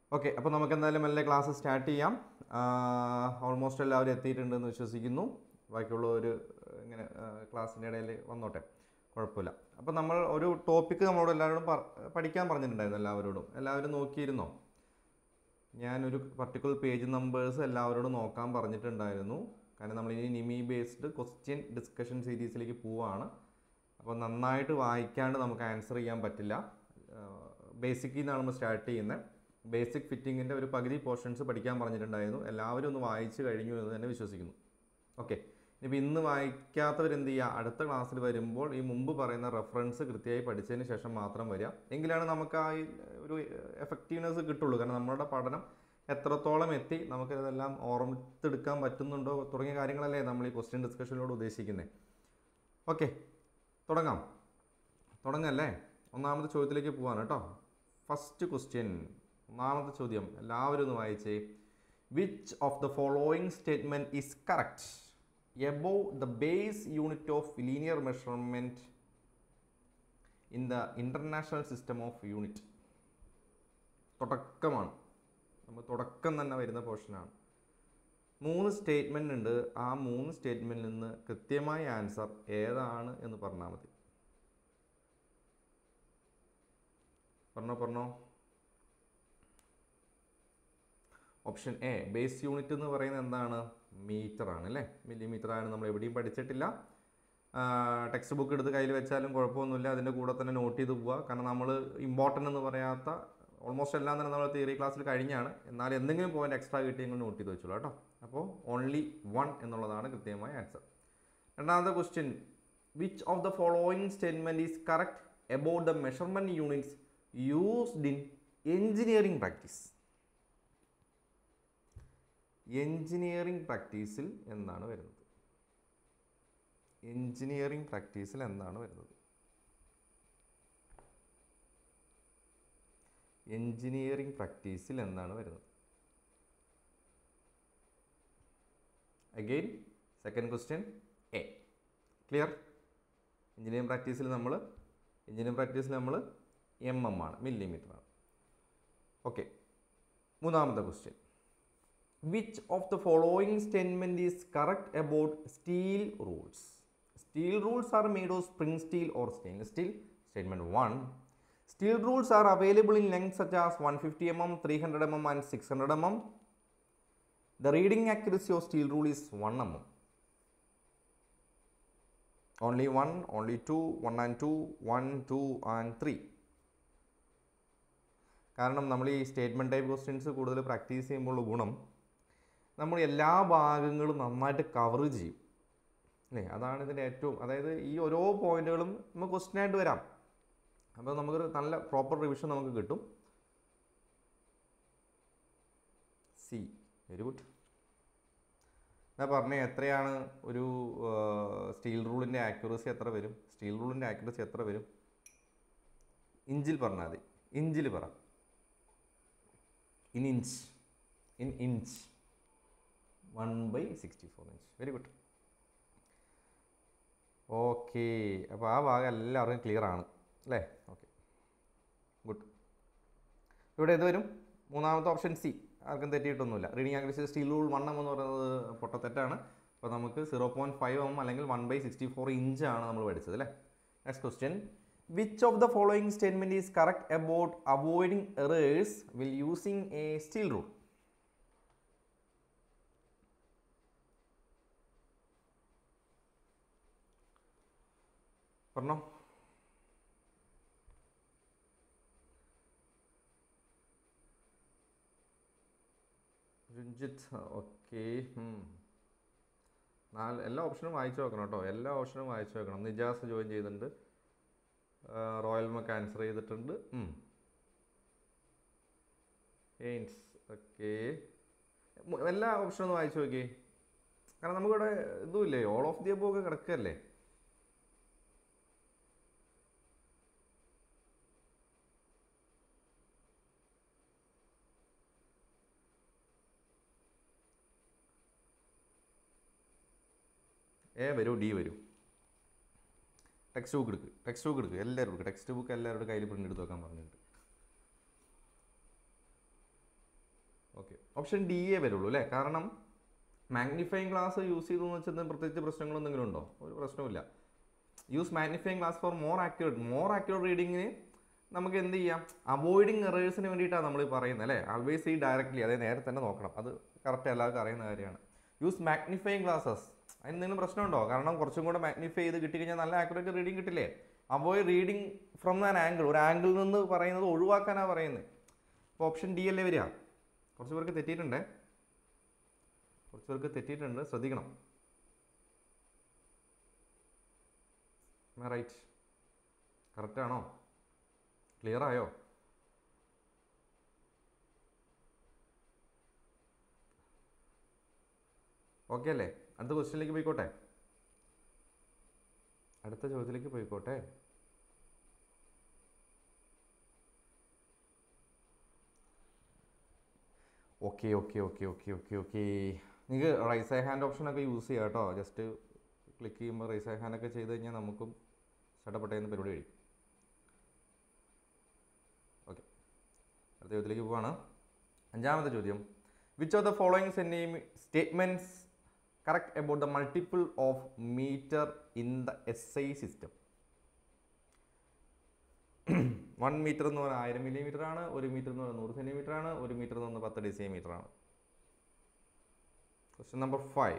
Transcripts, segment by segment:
Okay അപ്പോൾ നമുക്ക് എന്തായാലും മെല്ലെ ക്ലാസ് സ്റ്റാർട്ട് ചെയ്യാം ഓൾമോസ്റ്റ് എല്ലാവരും എത്തിയിട്ടുണ്ടെന്ന് വിശ്വസിക്കുന്നു ബാക്കിയുള്ളവർ ഇങ്ങനെ ക്ലാസ്സിൻ്റെ ഇടയിൽ വന്നോട്ടെ കുഴപ്പമില്ല അപ്പോൾ നമ്മൾ ഒരു ടോപ്പിക്ക് നമ്മളോട് എല്ലാവരോടും പറ- പഠിക്കാൻ പറഞ്ഞിട്ടുണ്ടായിരുന്നു എല്ലാവരോടും എല്ലാവരും നോക്കിയിരുന്നോ ഞാനൊരു പർട്ടിക്കുലർ പേജ് നമ്പേഴ്സ് എല്ലാവരോടും നോക്കാൻ പറഞ്ഞിട്ടുണ്ടായിരുന്നു കാരണം നമ്മൾ ഇനി നിമി ബേസ്ഡ് ക്വസ്റ്റ്യൻ ഡിസ്കഷൻ സീരീസിലേക്ക് പോവാണ് അപ്പോൾ നന്നായിട്ട് വായിക്കാണ്ട് നമുക്ക് ആൻസർ ചെയ്യാൻ പറ്റില്ല ബേസിക്കിൽ നിന്നാണ് നമ്മൾ സ്റ്റാർട്ട് ചെയ്യുന്നത് ബേസിക് ഫിറ്റിങ്ങിൻ്റെ ഒരു പകുതി പോർഷൻസ് പഠിക്കാൻ പറഞ്ഞിട്ടുണ്ടായിരുന്നു എല്ലാവരും ഒന്ന് വായിച്ചു കഴിഞ്ഞു എന്ന് തന്നെ വിശ്വസിക്കുന്നു ഓക്കെ ഇനിയിപ്പോൾ ഇന്ന് വായിക്കാത്തവർ എന്ത് ചെയ്യുക അടുത്ത ക്ലാസ്സിൽ വരുമ്പോൾ ഈ മുമ്പ് പറയുന്ന റെഫറൻസ് കൃത്യമായി പഠിച്ചതിന് ശേഷം മാത്രം വരിക എങ്കിലാണ് നമുക്ക് ആ ഈ ഒരു എഫക്റ്റീവ്നെസ് കിട്ടുള്ളൂ കാരണം നമ്മുടെ പഠനം എത്രത്തോളം എത്തി നമുക്കിതെല്ലാം ഓർമ്മിച്ചെടുക്കാൻ പറ്റുന്നുണ്ടോ തുടങ്ങിയ കാര്യങ്ങളല്ലേ നമ്മൾ ഈ ക്വസ്റ്റ്യൻ ഡിസ്കഷനിലൂടെ ഉദ്ദേശിക്കുന്നത് ഓക്കെ തുടങ്ങാം തുടങ്ങല്ലേ ഒന്നാമത്തെ ചോദ്യത്തിലേക്ക് പോവാണ് കേട്ടോ ഫസ്റ്റ് ക്വസ്റ്റ്യൻ ഒന്നാമത്തെ ചോദ്യം എല്ലാവരും ഒന്ന് വായിച്ചേ which of the following statement is correct above the base unit of linear measurement in the international system of unit തുടക്കമാണ് നമ്മൾ തുടക്കം തന്നെ വരുന്ന പോർഷനാണ് മൂന്ന് സ്റ്റേറ്റ്മെൻ്റ് ഉണ്ട് ആ മൂന്ന് സ്റ്റേറ്റ്മെൻറ്റിൽ നിന്ന് കൃത്യമായ ആൻസർ ഏതാണ് എന്ന് പറഞ്ഞാൽ മതി പറഞ്ഞോ പറഞ്ഞോ ഓപ്ഷൻ എ ബേസ് യൂണിറ്റ് എന്ന് പറയുന്നത് എന്താണ് മീറ്റർ ആണ് അല്ലേ മില്ലിമീറ്റർ ആണ് നമ്മൾ എവിടെയും പഠിച്ചിട്ടില്ല ടെക്സ്റ്റ് ബുക്ക് എടുത്ത് കയ്യിൽ വെച്ചാലും കുഴപ്പമൊന്നുമില്ല അതിൻ്റെ കൂടെ തന്നെ നോട്ട് ചെയ്ത് പോവുക കാരണം നമ്മൾ ഇമ്പോർട്ടൻ്റ് എന്ന് പറയാത്ത ഓൾമോസ്റ്റ് എല്ലാം തന്നെ നമ്മൾ തിയറി ക്ലാസ്സിൽ കഴിഞ്ഞാണ് എന്നാൽ എന്തെങ്കിലും പോയിന്റ് എക്സ്ട്രാ കിട്ടിയെങ്കിൽ നോട്ട് ചെയ്ത് വെച്ചോളൂ കേട്ടോ അപ്പോൾ ഓൺലി വൺ എന്നുള്ളതാണ് കൃത്യമായ ആൻസർ രണ്ടാമത്തെ question which of the following statement is correct about the measurement units used in engineering practice engineering പ്രാക്ടീസിൽ എന്താണ് വരുന്നത് എഞ്ചിനീയറിംഗ് പ്രാക്ടീസിൽ എന്താണ് വരുന്നത് എഞ്ചിനീയറിംഗ് പ്രാക്ടീസിൽ എന്താണ് വരുന്നത് again second question a clear engineering പ്രാക്ടീസിൽ നമ്മൾ എഞ്ചിനീയറിംഗ് പ്രാക്ടീസിൽ നമ്മൾ എം എം ആണ് മില്ലിമീറ്റർ ആണ് ഓക്കെ മൂന്നാമത്തെ question which of the following statement is correct about steel rules steel rules are made of spring steel or stainless steel statement one steel rules are available in length such as one fifty M M three hundred M M and six hundred M M the reading accuracy of steel rule is one M M only one only two one and two one two and three കാരണം നമ്മൾ ഈ statement type questions കൂടുതൽ practice ചെയ്യുമ്പോഴുള്ള ഗുണം നമ്മൾ എല്ലാ ഭാഗങ്ങളും നന്നായിട്ട് കവർ ചെയ്യും അല്ലേ അതാണ് ഇതിൻ്റെ ഏറ്റവും അതായത് ഈ ഓരോ പോയിന്റുകളും നമുക്ക് ക്വസ്റ്റ്യൻ ആയിട്ട് വരാം അപ്പോൾ നമുക്കൊരു നല്ല പ്രോപ്പർ റിവിഷൻ നമുക്ക് കിട്ടും സി വെരി ഗുഡ് ഞാൻ പറഞ്ഞേ എത്രയാണ് ഒരു സ്റ്റീൽ റൂളിൻ്റെ ആക്യുറസി എത്ര വരും സ്റ്റീൽ റൂളിൻ്റെ ആക്യുറസി എത്ര വരും ഇഞ്ചിൽ പറഞ്ഞാൽ മതി ഇഞ്ചിൽ പറ in inch in inch one by sixty four inch very good okay അപ്പോൾ ആ ഭാഗം എല്ലാവർക്കും ക്ലിയർ ആണ് അല്ലേ ഓക്കെ ഗുഡ് ഇവിടെ ഏത് വരും മൂന്നാമത്തെ ഓപ്ഷൻ സി ആർക്കും തെറ്റിയിട്ടൊന്നുമില്ല reading accuracy steel rule one M എന്ന് പറയുന്നത് പൊട്ടത്തെറ്റാണ് അപ്പോൾ നമുക്ക് സീറോ പോയിൻറ്റ് ഫൈവ് എം അല്ലെങ്കിൽ വൺ ബൈ സിക്സ്റ്റി ഫോർ ഇഞ്ചാണ് നമ്മൾ പഠിച്ചത് അല്ലേ next question which of the following statement is correct about avoiding errors will using a steel rule പറഞ്ഞോ രഞ്ജിത്ത് ഓക്കെ നാല് എല്ലാ ഓപ്ഷനും വായിച്ചു നോക്കണം കേട്ടോ എല്ലാ ഓപ്ഷനും വായിച്ചു നോക്കണം നിജാസ് ജോയിൻ ചെയ്തിട്ടുണ്ട് ആ, റോയൽ മക്ക് ആൻസർ ചെയ്തിട്ടുണ്ട് ഉം. എയിൻസ് ഓക്കെ മു- എല്ലാ ഓപ്ഷനും ഒന്ന് വായിച്ചു നോക്കിയേ കാരണം നമുക്കിവിടെ ഇതുമില്ലേ ഓൾ ഓഫ് ദി അബോ ഒക്കെ കിടക്കല്ലേ എ വരൂ ഡി വരൂ ടെക്സ്റ്റ് ബുക്ക് എടുക്ക് ടെക്സ്റ്റ് ബുക്ക് എടുക്ക് എല്ലാവരും എടുക്കുക ടെക്സ്റ്റ് ബുക്ക് എല്ലാവരുടെ കയ്യിൽ പ്രിൻ്റ് എടുത്ത് വെക്കാൻ പറഞ്ഞിട്ടുണ്ട് ഓക്കെ ഓപ്ഷൻ ഡി എ വരുള്ളൂ അല്ലേ കാരണം മാഗ്നിഫൈങ് ഗ്ലാസ് യൂസ് ചെയ്തു എന്ന് വെച്ചാൽ പ്രത്യേകിച്ച് പ്രശ്നങ്ങൾ എന്തെങ്കിലും ഉണ്ടോ ഒരു പ്രശ്നവുമില്ല use magnifying glass for more accurate more accurate റീഡിങ്ങിന് നമുക്ക് എന്ത് ചെയ്യാം അവോയ്ഡിങ് എറേഴ്സിന് വേണ്ടിയിട്ടാണ് നമ്മൾ പറയുന്നത് അല്ലേ ആൾവേസ് ഈ ഡയറക്റ്റ്ലി അതായത് നേരെ തന്നെ നോക്കണം അത് കറക്റ്റ് എല്ലാവർക്കും അറിയുന്ന കാര്യമാണ് യൂസ് മാഗ്നിഫൈങ് ഗ്ലാസസ് അതിന് എന്തെങ്കിലും പ്രശ്നമുണ്ടോ കാരണം കുറച്ചും കൂടെ മാഗ്നിഫൈ ചെയ്ത് കിട്ടിക്കഴിഞ്ഞാൽ നല്ല ആക്യുറേറ്റ് റീഡിങ് കിട്ടില്ലേ avoid reading from an angle ഒരു ആംഗിളിൽ നിന്ന് പറയുന്നത് ഒഴിവാക്കാനാണ് പറയുന്നത് അപ്പോൾ ഓപ്ഷൻ ഡി അല്ലേ വരിക കുറച്ച് പേർക്ക് തെറ്റിയിട്ടുണ്ടേ കുറച്ച് പേർക്ക് തെറ്റിയിട്ടുണ്ട് ശ്രദ്ധിക്കണം റൈറ്റ് കറക്റ്റ് ആണോ ക്ലിയർ ആയോ ഓക്കെ അല്ലേ അടുത്ത ക്വസ്റ്റ്യനിലേക്ക് പോയിക്കോട്ടെ അടുത്ത ചോദ്യത്തിലേക്ക് പോയിക്കോട്ടെ okay okay okay okay okay okay നിങ്ങൾക്ക് റൈസ് ഐ ഹാൻഡ് ഓപ്ഷനൊക്കെ യൂസ് ചെയ്യാം കേട്ടോ ജസ്റ്റ് ക്ലിക്ക് ചെയ്യുമ്പോൾ റൈസ് ഐ ഹാൻഡ് ഒക്കെ ചെയ്ത് കഴിഞ്ഞാൽ നമുക്കും ചട്ടപ്പെട്ടേന്ന് പരിപാടി കഴിയും ഓക്കെ അടുത്ത ചോദ്യത്തിലേക്ക് പോവാണ് അഞ്ചാമത്തെ ചോദ്യം which of the following statements correct about the multiple of metre in the S I system one metre എന്ന് പറഞ്ഞാൽ ആയിരം മില്ലിമീറ്റർ ആണ് ഒരു മീറ്റർ എന്ന് പറഞ്ഞാൽ നൂറ് സെൻറ്റിമീറ്റർ ആണ് ഒരു മീറ്റർ എന്ന് പറഞ്ഞാൽ പത്ത് ഡെസിമീറ്റർ ആണ് question number five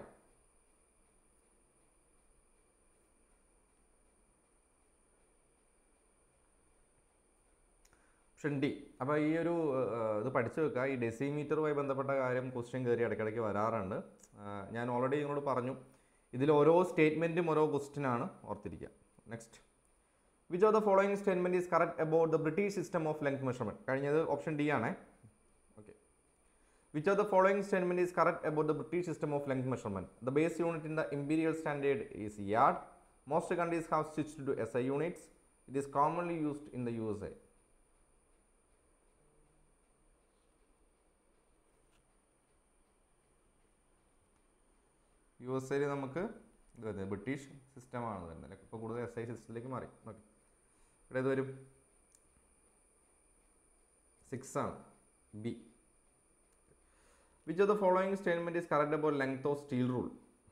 option D അപ്പോൾ ഈ ഒരു ഏഹ്, ഇത് പഠിച്ചു വെക്കുക ഈ ഡെസിമീറ്ററുമായി ബന്ധപ്പെട്ട കാര്യം ക്വസ്റ്റ്യൻ കയറി ഇടയ്ക്കിടയ്ക്ക് വരാറുണ്ട് ആഹ്, ഞാൻ ഓൾറെഡി നിങ്ങളോട് പറഞ്ഞു ഇതിൽ ഓരോ സ്റ്റേറ്റ്മെൻറ്റും ഓരോ ക്വസ്റ്റ്യൻ ആണ് ഓർത്തിരിക്കുക next which of the following statement is correct about the British system of length measurement കഴിഞ്ഞത് ഓപ്ഷൻ ഡി ആണേ okay which of the following statement is correct about the British system of length measurement the base unit in the imperial standard is yard most countries have switch to S I units it is commonly used in the U S A U S എയിൽ നമുക്ക് ഇത് വരുന്നത് British സിസ്റ്റമാണ് വരുന്നത് ഇപ്പോൾ കൂടുതൽ S I സിസ്റ്റത്തിലേക്ക് മാറി ഓക്കെ ഇവിടെ ഇത് വരും സിക്സ് ആണ് B which of the following statement is correct about length of steel rule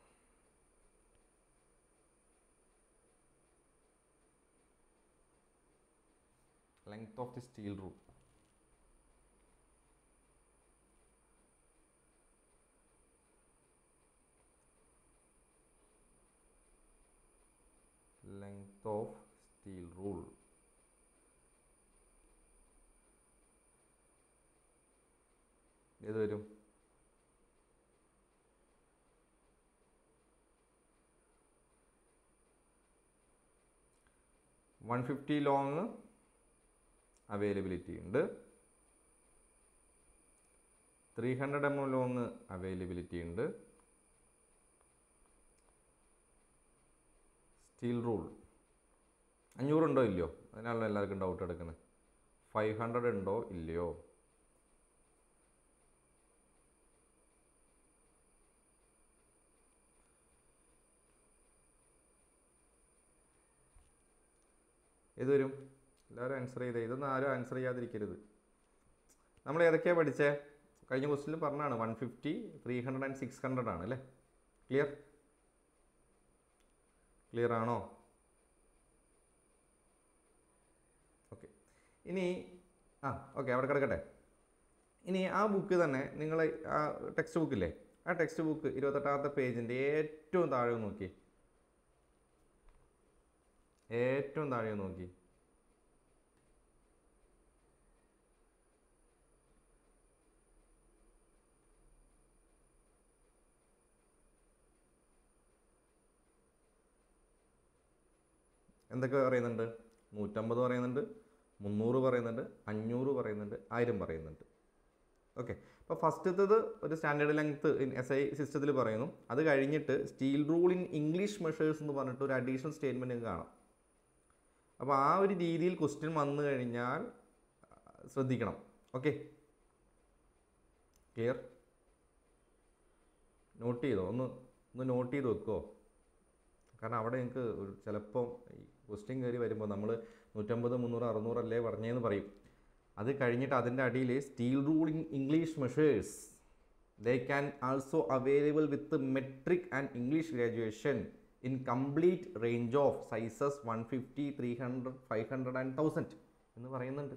length of the steel rule length of steel rule ഏത് വരും വൺ ഫിഫ്റ്റി ലോങ് അവൈലബിലിറ്റി ഉണ്ട് three hundred M M long availability ഉണ്ട് steel rule അഞ്ഞൂറുണ്ടോ ഇല്ലയോ അതിനാണല്ലോ എല്ലാവർക്കും doubt എടുക്കുന്നത് five hundred ഉണ്ടോ ഇല്ലയോ ഏത് വരും എല്ലാവരും ആൻസർ ചെയ്തേ ഇതൊന്നും ആരും ആൻസർ ചെയ്യാതിരിക്കരുത് നമ്മൾ ഏതൊക്കെയാണ് പഠിച്ചേ കഴിഞ്ഞ ക്വസ്റ്റിനിൽ പറഞ്ഞാണ് one fifty three hundred and six hundred ആണ് അല്ലേ ക്ലിയർ ക്ലിയർ ആണോ ഓക്കെ ഇനി ആ ഓക്കെ അവിടെ കിടക്കട്ടെ ഇനി ആ ബുക്ക് തന്നെ നിങ്ങൾ ആ ടെക്സ്റ്റ് ബുക്കില്ലേ ആ ടെക്സ്റ്റ് ബുക്ക് ഇരുപത്തെട്ടാമത്തെ പേജിൻ്റെ ഏറ്റവും താഴെ ഒന്ന് നോക്കി ഏറ്റവും താഴെ ഒന്ന് നോക്കി എന്തൊക്കെ പറയുന്നുണ്ട് നൂറ്റമ്പത് പറയുന്നുണ്ട് മുന്നൂറ് പറയുന്നുണ്ട് അഞ്ഞൂറ് പറയുന്നുണ്ട് ആയിരം പറയുന്നുണ്ട് ഓക്കെ അപ്പോൾ ഫസ്റ്റത്തത് ഒരു standard length in S I സിസ്റ്റത്തിൽ പറയുന്നു അത് കഴിഞ്ഞിട്ട് steel rule in English measures എന്ന് പറഞ്ഞിട്ട് ഒരു അഡീഷണൽ സ്റ്റേറ്റ്മെൻറ്റ് കാണാം അപ്പോൾ ആ ഒരു രീതിയിൽ ക്വസ്റ്റ്യൻ വന്നു കഴിഞ്ഞാൽ ആ, ശ്രദ്ധിക്കണം ഓക്കെ ക്ലിയർ നോട്ട് ചെയ്തോ ഒന്ന് ഒന്ന് നോട്ട് ചെയ്ത് വെക്കുമോ കാരണം അവിടെ നിങ്ങൾക്ക് ഒരു ചിലപ്പം ഈ ക്വസ്റ്റ്യൻ കയറി വരുമ്പോൾ നമ്മൾ നൂറ്റമ്പത് മുന്നൂറ് അറുന്നൂറല്ലേ പറഞ്ഞേന്ന് പറയും അത് കഴിഞ്ഞിട്ട് അതിൻ്റെ അടിയിൽ steel rule in English measures they can also available with metric and English graduation in complete range of sizes one fifty three hundred five hundred and thousand എന്ന് പറയുന്നുണ്ട്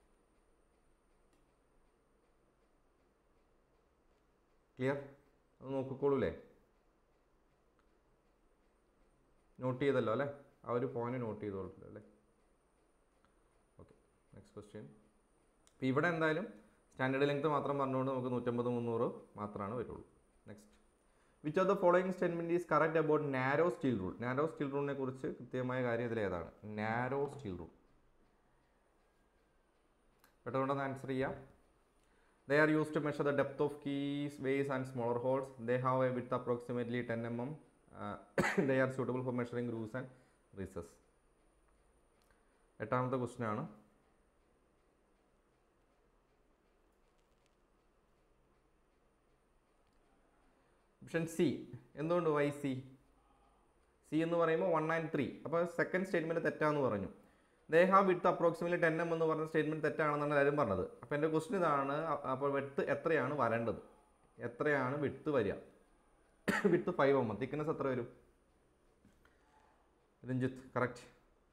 ക്ലിയർ അത് നോക്കിക്കോളൂലേ നോട്ട് ചെയ്തല്ലോ അല്ലേ ആ ഒരു പോയിന്റ് നോട്ട് ചെയ്തോളൂ അല്ലേ okay next question അപ്പോൾ ഇവിടെ എന്തായാലും സ്റ്റാൻഡേർഡ് ലെങ്ത് മാത്രം പറഞ്ഞുകൊണ്ട് നമുക്ക് നൂറ്റമ്പത് മുന്നൂറ് മാത്രമാണ് വരുള്ളൂ next which of the following statement is correct about narrow steel rule narrow steel റൂളിനെ കുറിച്ച് കൃത്യമായ കാര്യം ഇതിൽ ഏതാണ് നാരോ സ്റ്റീൽ റൂൾ പെട്ടെന്ന് ആൻസർ ചെയ്യാം They are used to measure the depth of keys, ways, and smaller holes. They have a width approximately 10 mm. Uh, they are suitable for measuring grooves and recesses. എട്ടാമത്തെ question ആണ് option C എന്തുകൊണ്ട് why C C എന്ന് പറയുമ്പോൾ one and three അപ്പോൾ second statement തെറ്റാന്ന് പറഞ്ഞു they have വിട്ട് അപ്രോക്സിമറ്റ്ലി ten M എന്ന് പറഞ്ഞ സ്റ്റേറ്റ്മെൻറ്റ് തെറ്റാണെന്നാണ് എല്ലാവരും പറഞ്ഞത് അപ്പോൾ എൻ്റെ ക്വസ്റ്റ്യൻ ഇതാണ് അ- അപ്പോൾ വിട്ട് എത്രയാണ് വരേണ്ടത് എത്രയാണ് വിട്ട് വരിക വിട്ട് ഫൈവ് എം തിക്നെസ് എത്ര വരും രഞ്ജിത്ത് കറക്റ്റ്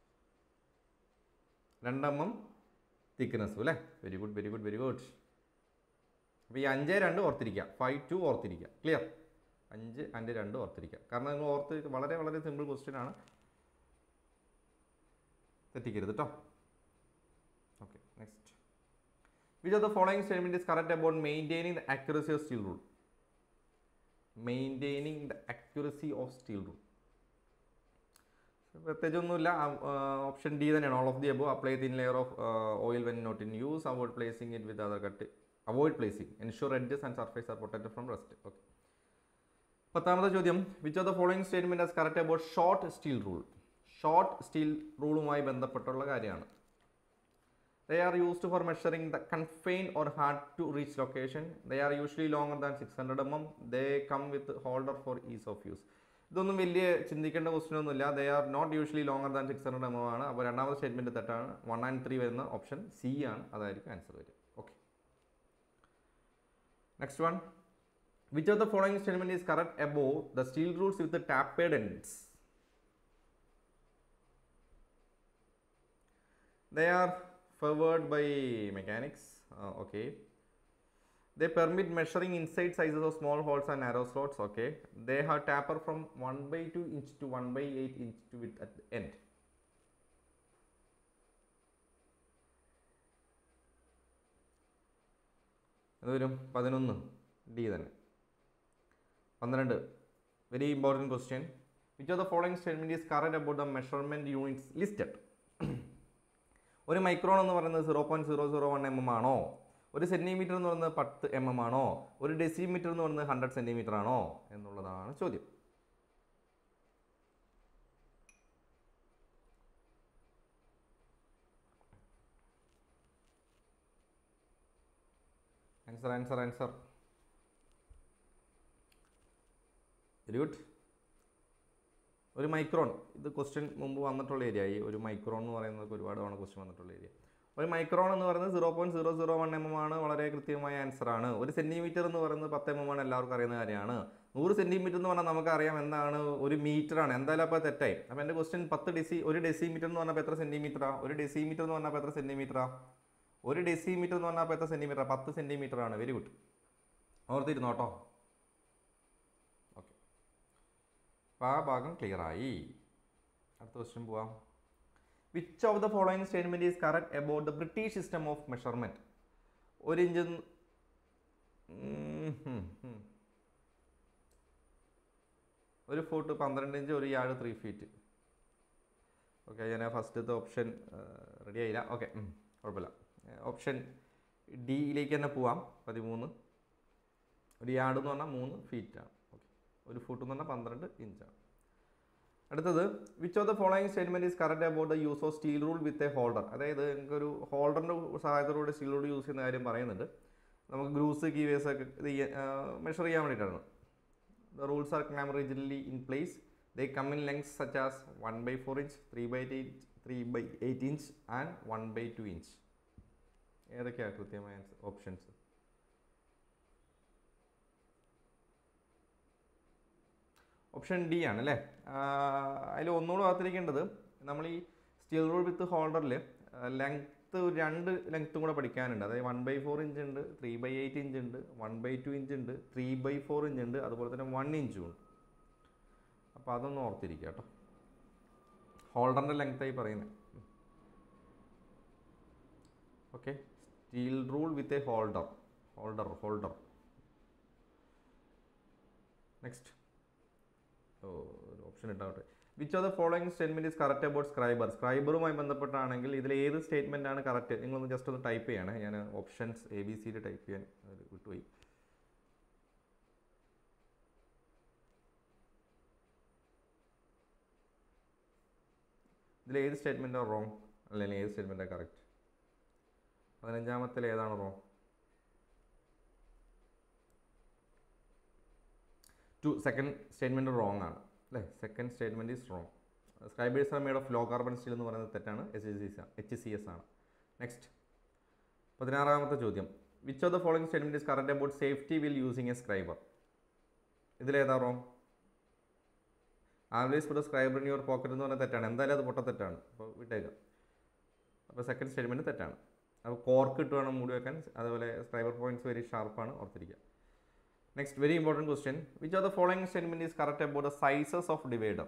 രണ്ടെണ്ണം തിക്നെസ് അല്ലേ very good very good very good അപ്പോൾ ഈ അഞ്ച് രണ്ട് ഓർത്തിരിക്കുക ഫൈവ് ടു ഓർത്തിരിക്കുക ക്ലിയർ അഞ്ച് അഞ്ച് രണ്ട് ഓർത്തിരിക്കുക കാരണം നിങ്ങൾ ഓർത്ത് വളരെ വളരെ സിമ്പിൾ ക്വസ്റ്റ്യൻ ആണ് തെറ്റിക്കരുത് കേട്ടോ okay next which of the following statement is correct about maintaining the accuracy of steel rule maintaining the accuracy of steel rule പ്രത്യേകിച്ചൊന്നുമില്ല ഓപ്ഷൻ ഡി തന്നെയാണ് all of the above apply thin layer of oil when not in use avoid placing it with other cut avoid placing ensure edges and surface are protected from rust okay പത്താമത്തെ ചോദ്യം which of the following statement as correct about short steel rule short steel റൂളുമായി ബന്ധപ്പെട്ടുള്ള കാര്യമാണ് they are used for measuring the confine or hard to reach location they are usually longer than six hundred M M they come with holder for ease of use ഇതൊന്നും വലിയ ചിന്തിക്കേണ്ട question ഒന്നുമില്ല they are not usually longer than six hundred M M ആണ് അപ്പോൾ രണ്ടാമത്തെ statement തെറ്റാണ് one and three വരുന്ന option C ആണ് അതായിരിക്കും ആൻസർ വരിക okay next one which of the following statement is correct above the steel rules with tapered ends they are favored by mechanics uh, okay they permit measuring inside sizes of small holes and narrow slots okay they have taper from 1 by 2 inch to 1 by 8 inch to width at the end അത് വരും പതിനൊന്ന് D തന്നെ പന്ത്രണ്ട് very important question which of the following statement is correct about the measurement units listed ഒരു micron എന്ന് പറയുന്നത് zero point zero zero one M M ആണോ ഒരു സെൻറ്റിമീറ്റർ എന്ന് പറയുന്നത് പത്ത് എം എം ആണോ ഒരു ഡെസിമീറ്റർ എന്ന് പറയുന്നത് ഹൺഡ്രഡ് സെൻറ്റിമീറ്റർ ആണോ എന്നുള്ളതാണ് ചോദ്യം answer answer answer very good ഒരു മൈക്രോൺ ഇത് ക്വസ്റ്റ്യൻ മുമ്പ് വന്നിട്ടുള്ള ഏരിയ ഈ ഒരു മൈക്രോൺ എന്ന് പറയുന്നത് ഒരുപാട് തവണ ക്വസ്റ്റ്യൻ വന്നിട്ടുള്ള ഏരിയ ഒരു മൈക്രോൺ എന്ന് പറയുന്നത് zero point zero zero one M M ആണ് വളരെ കൃത്യമായ ആൻസർ ആണ് ഒരു സെൻറ്റിമീറ്റർ എന്ന് പറയുന്നത് പത്ത് എം എം ആണ് എല്ലാവർക്കും അറിയുന്ന കാര്യമാണ് നൂറ് സെൻറ്റിമീറ്റർ എന്ന് പറഞ്ഞാൽ നമുക്കറിയാം എന്താണ് ഒരു മീറ്റർ ആണ് എന്തായാലും അപ്പോൾ തെറ്റായി അപ്പോൾ എൻ്റെ ക്വസ്റ്റ്യൻ പത്ത് ഡെസി ഒരു ഡെസിമീറ്റർ എന്ന് പറഞ്ഞാൽ എത്ര സെൻറ്റിമീറ്ററാ ഒരു ഡെസിമീറ്റർ എന്ന് പറഞ്ഞാൽ എത്ര സെൻറ്റിമീറ്ററാ ഒരു ഡെസിമീറ്റർ എന്ന് പറഞ്ഞാൽ എത്ര സെൻറ്റിമീറ്ററാ പത്ത് സെൻറ്റിമീറ്റർ ആണ് വെരി ഗുഡ് ഓർത്തിരുന്നോ കേട്ടോ ഓക്കെ അപ്പോൾ ആ ഭാഗം ക്ലിയർ ആയി അടുത്ത ക്വസ്റ്റ്യൻ പോവാം which of the following statement is correct about the British system of measurement ഒരു ഇഞ്ച് ഒരു ഫുട്ട് പന്ത്രണ്ട് ഇഞ്ച് ഒരു യാർഡ് ത്രീ ഫീറ്റ് ഓക്കെ ഞാൻ ഫസ്റ്റത്തെ ഓപ്ഷൻ റെഡി ആയില്ല ഓക്കെ കുഴപ്പമില്ല ഓപ്ഷൻ ഡിയിലേക്ക് തന്നെ പോവാം പതിമൂന്ന് ഒരു യാർഡ് എന്ന് പറഞ്ഞാൽ മൂന്ന് ഫീറ്റാണ് ഓക്കെ ഒരു ഫുട്ട് എന്ന് പറഞ്ഞാൽ പന്ത്രണ്ട് ഇഞ്ചാണ് അടുത്തത് which of the following statement is correct about the use of steel rule with a holder അതായത് നമുക്കൊരു ഹോൾഡറിൻ്റെ സഹായത്തോടുകൂടി സ്റ്റീൽ റൂൾ യൂസ് ചെയ്യുന്ന കാര്യം പറയുന്നുണ്ട് നമുക്ക് ഗ്രൂസ് കീവേഴ്സ് ഒക്കെ ഇത് മെഷർ ചെയ്യാൻ വേണ്ടിയിട്ടാണ് the rules are clamp rigidly in place they come in lengths such as one by four inch three by eight three by eight inch and one by two inch ഏതൊക്കെയാണ് കൃത്യമായ options option D ആണ് അല്ലേ അതിൽ ഒന്നുകൂടെ ഓർത്തിരിക്കേണ്ടത് നമ്മൾ ഈ steel rule with ഹോൾഡറിൽ ലെങ്ത്ത് രണ്ട് ലെങ്ത്തും കൂടെ പഠിക്കാനുണ്ട് അതായത് വൺ ബൈ ഫോർ ഇഞ്ച് ഉണ്ട് ത്രീ ബൈ എയ്റ്റ് ഇഞ്ച് ഉണ്ട് വൺ ബൈ ടു ഇഞ്ച് ഉണ്ട് ത്രീ ബൈ ഫോർ ഇഞ്ച് ഉണ്ട് അതുപോലെ തന്നെ വൺ ഇഞ്ചും ഉണ്ട് അപ്പോൾ അതൊന്ന് ഓർത്തിരിക്കുക കേട്ടോ ഹോൾഡറിൻ്റെ ലെങ്ത്തായി പറയുന്നത് okay steel rule with a holder holder holder next ഓ ഒരു ഓപ്ഷൻ ഉണ്ടാവട്ടെ which of the following statement is correct about scriber സ്ക്രൈബറുമായി ബന്ധപ്പെട്ടാണെങ്കിൽ ഇതിൽ ഏത് സ്റ്റേറ്റ്മെന്റ് ആണ് കറക്റ്റ് നിങ്ങളൊന്ന് ജസ്റ്റ് ഒന്ന് ടൈപ്പ് ചെയ്യണേ ഞാൻ ഓപ്ഷൻസ് എ ബി സിയിൽ ടൈപ്പ് ചെയ്യാൻ അത് വിട്ടുപോയി ഇതിൽ ഏത് സ്റ്റേറ്റ്മെൻറ്റാണ് റോങ് അല്ലെങ്കിൽ ഏത് സ്റ്റേറ്റ്മെൻറ്റാണ് കറക്റ്റ് പതിനഞ്ചാമത്തിൽ ഏതാണ് wrong two second statement wrong ആണ് അല്ലേ second statement is wrong scribers are made of low carbon steel എന്ന് പറയുന്നത് തെറ്റാണ് H C H C S ആണ് നെക്സ്റ്റ് പതിനാറാമത്തെ ചോദ്യം which of the following statement is correct about safety will using a scriber ഇതിലേതാ wrong always put scriber in your pocket എന്ന് പറഞ്ഞാൽ തെറ്റാണ് എന്തായാലും അത് പൊട്ട തെറ്റാണ് അപ്പോൾ വിട്ടേക്കാം അപ്പോൾ സെക്കൻഡ് സ്റ്റേറ്റ്മെൻറ്റ് തെറ്റാണ് അപ്പോൾ കോർക്ക് ഇട്ട് വേണം മൂടി വെക്കാൻ അതുപോലെ സ്ക്രൈബർ പോയിന്റ്സ് വെരി ഷാർപ്പാണ് ഓർത്തിരിക്കുക next very important question which are the following statement is correct about the sizes of divider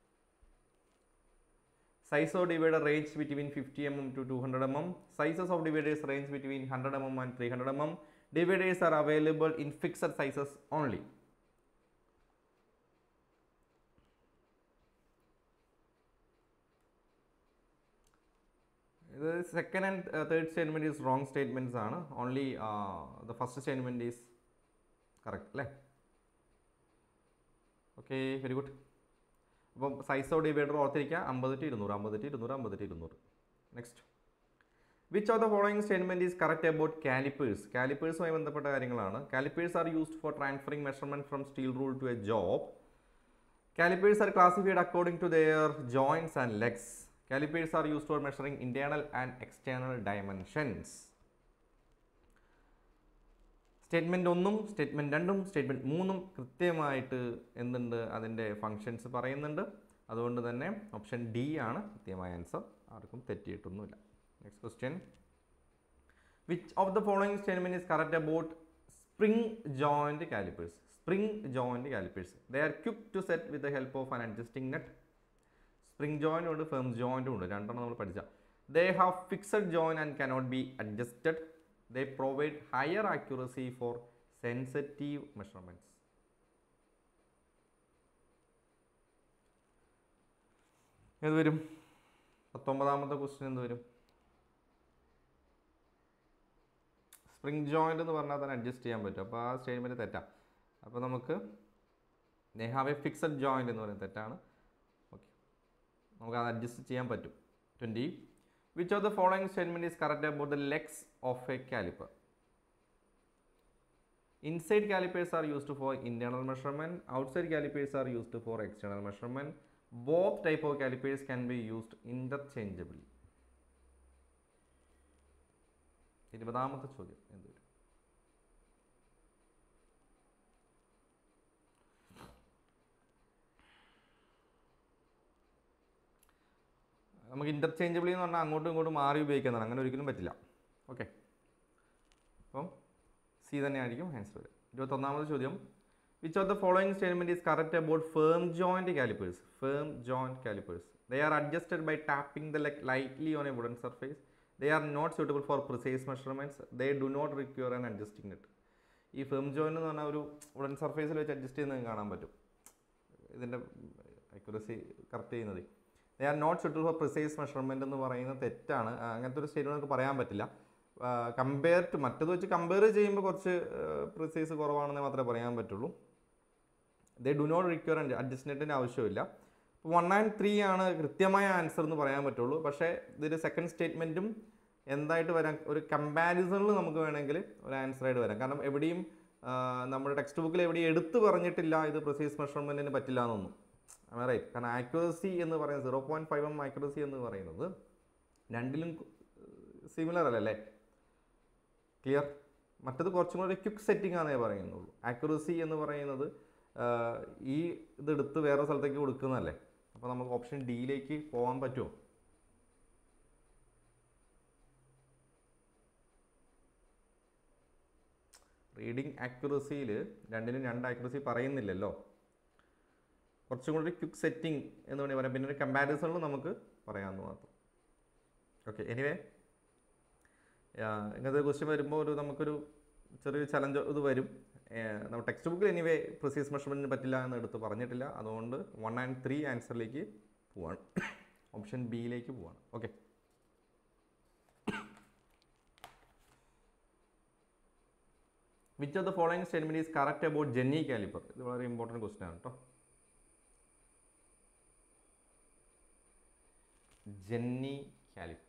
size of divider range between fifty M M to two hundred M M sizes of dividers range between hundred M M and three hundred M M dividers are available in fixed sizes only ഇത് second and third statement is wrong statements ആണ് only the first statement is correct അല്ലേ okay very good അപ്പം size of divider ഓർത്തിരിക്കുക അമ്പത് to ഇരുന്നൂറ് അമ്പത് to ഇരുന്നൂറ് അമ്പത് ടു ഇരുന്നൂറ് next which of the following statement is correct about calipers കാലിപ്പേഴ്സുമായി ബന്ധപ്പെട്ട കാര്യങ്ങളാണ് calipers are used for transferring measurement from steel rule to a job calipers are classified according to their joints and legs Calipers are used for measuring internal and external dimensions. Statement ഒന്നും statement രണ്ടും statement മൂന്നും കൃത്യമായിട്ട് എന്തുണ്ട് അതിൻ്റെ functions പറയുന്നുണ്ട് അതുകൊണ്ട് തന്നെ option D ആണ് കൃത്യമായ ആൻസർ ആർക്കും തെറ്റിയിട്ടൊന്നുമില്ല next question which of the following statement is correct about spring joint calipers spring joint calipers they are quick to set with the help of an adjusting nut spring joint ഉണ്ട് firm ജോയിൻറ്റും ഉണ്ട് രണ്ടെണ്ണം നമ്മൾ പഠിച്ച they have fixed joint and cannot be adjusted they provide higher accuracy for sensitive measurements ഏത് വരും പത്തൊമ്പതാമത്തെ question എന്ത് വരും സ്പ്രിംഗ് ജോയിൻ്റ് എന്ന് പറഞ്ഞാൽ തന്നെ അഡ്ജസ്റ്റ് ചെയ്യാൻ പറ്റും അപ്പോൾ ആ സ്റ്റേറ്റ്മെൻറ്റ് തെറ്റാണ് അപ്പോൾ നമുക്ക് they have a fixed joint എന്ന് പറയുന്നത് തെറ്റാണ് ഓക്കെ നമുക്ക് അത് അഡ്ജസ്റ്റ് ചെയ്യാൻ പറ്റും twenty which of the following statement is correct about the legs of a caliper inside calipers are used for internal measurement outside calipers are used for external measurement both type of calipers can be used interchangeably ഇരുപതാമത്തെ ചോദ്യം എന്ത് വരും നമുക്ക് interchangeably എന്ന് പറഞ്ഞാൽ അങ്ങോട്ടും ഇങ്ങോട്ടും മാറി ഉപയോഗിക്കുന്നതാണ് അങ്ങനെ ഒരിക്കലും പറ്റില്ല ഓക്കെ അപ്പം സി തന്നെയായിരിക്കും ആൻസർ വരിക ഇരുപത്തൊന്നാമത് ചോദ്യം which of the following statement is correct about firm joint calipers firm joint calipers they are adjusted by tapping the leg lightly on a wooden surface they are not suitable for precise measurements they do not require an adjusting nut ഈ firm joint എന്ന് പറഞ്ഞാൽ ഒരു wooden സർഫേസിൽ വെച്ച് adjust ചെയ്യുന്നത് കാണാൻ പറ്റും ഇതിൻ്റെ അക്യുറസി കറക്റ്റ് ചെയ്യുന്നത് they are not suitable for precise measurement എന്ന് പറയുന്നത് തെറ്റാണ് ആ, അങ്ങനത്തെ ഒരു സ്റ്റേറ്റ്മെൻറ്റ് നമുക്ക് പറയാൻ പറ്റില്ല കമ്പയർ ടു മറ്റത് വെച്ച് കമ്പയർ ചെയ്യുമ്പോൾ കുറച്ച് പ്രിസൈസ് കുറവാണെന്നേ മാത്രമേ പറയാൻ പറ്റുള്ളൂ ദേ ഡു നോട്ട് റിക്വയർ അഡ്ജസ്റ്റ്മെൻറ്റിൻ്റെ ആവശ്യമില്ല ഇപ്പോൾ വൺ ആൻഡ് ത്രീ ആണ് കൃത്യമായ ആൻസർ എന്ന് പറയാൻ പറ്റുള്ളൂ പക്ഷേ ഇതിൽ സെക്കൻഡ് സ്റ്റേറ്റ്മെൻറ്റും എന്തായിട്ട് വരാൻ ഒരു കമ്പാരിസണിൽ നമുക്ക് വേണമെങ്കിൽ ഒരു ആൻസർ ആയിട്ട് വരാം കാരണം എവിടെയും ആ, നമ്മുടെ ടെക്സ്റ്റ് ബുക്കിൽ എവിടെയും എടുത്തു പറഞ്ഞിട്ടില്ല ഇത് പ്രിസൈസ് മെഷർമെൻറ്റിന് പറ്റില്ല എന്നൊന്നും റൈറ്റ് കാരണം ആക്യുറസി എന്ന് പറയുന്നത് zero point five M accuracy എന്ന് പറയുന്നത് രണ്ടിലും സിമിലർ അല്ലല്ലേ ക്ലിയർ മറ്റത് കുറച്ചും കൂടി ക്വിക്ക് സെറ്റിംഗ് ആണെന്നേ പറയുന്നുള്ളൂ ആക്യുറസി എന്ന് പറയുന്നത് ഈ ഇതെടുത്ത് വേറെ സ്ഥലത്തേക്ക് കൊടുക്കുന്നതല്ലേ അപ്പോൾ നമുക്ക് ഓപ്ഷൻ ഡിയിലേക്ക് പോകാൻ പറ്റുമോ റീഡിങ് ആക്യുറസിയിൽ രണ്ടിനും രണ്ട് ആക്യുറസി പറയുന്നില്ലല്ലോ കുറച്ചും കൂടി ക്വിക്ക് സെറ്റിംഗ് എന്ന് വേണമെങ്കിൽ പറയാം പിന്നെ ഒരു കമ്പാരിസണിൽ നമുക്ക് പറയാമെന്ന് മാത്രം ഓക്കെ എനിവേ ഇങ്ങനത്തെ ക്വസ്റ്റ്യൻ വരുമ്പോൾ ഒരു നമുക്കൊരു ചെറിയൊരു ചലഞ്ച് ഇത് വരും നമ്മൾ ടെക്സ്റ്റ് ബുക്കിൽ എനിവേ പ്രിസീസ് മെഷർമെൻറ്റിന് പറ്റില്ല എന്ന് എടുത്ത് പറഞ്ഞിട്ടില്ല അതുകൊണ്ട് വൺ ആൻഡ് ത്രീ ആൻസറിലേക്ക് പോവാണ് ഓപ്ഷൻ ബിയിലേക്ക് പോവാണ് okay which of the following statement is correct about jenny caliper ഇത് വളരെ ഇമ്പോർട്ടൻറ്റ് ക്വസ്റ്റ്യൻ ആണ് കേട്ടോ ജെന്നി കാലിപ്പേഴ്സ്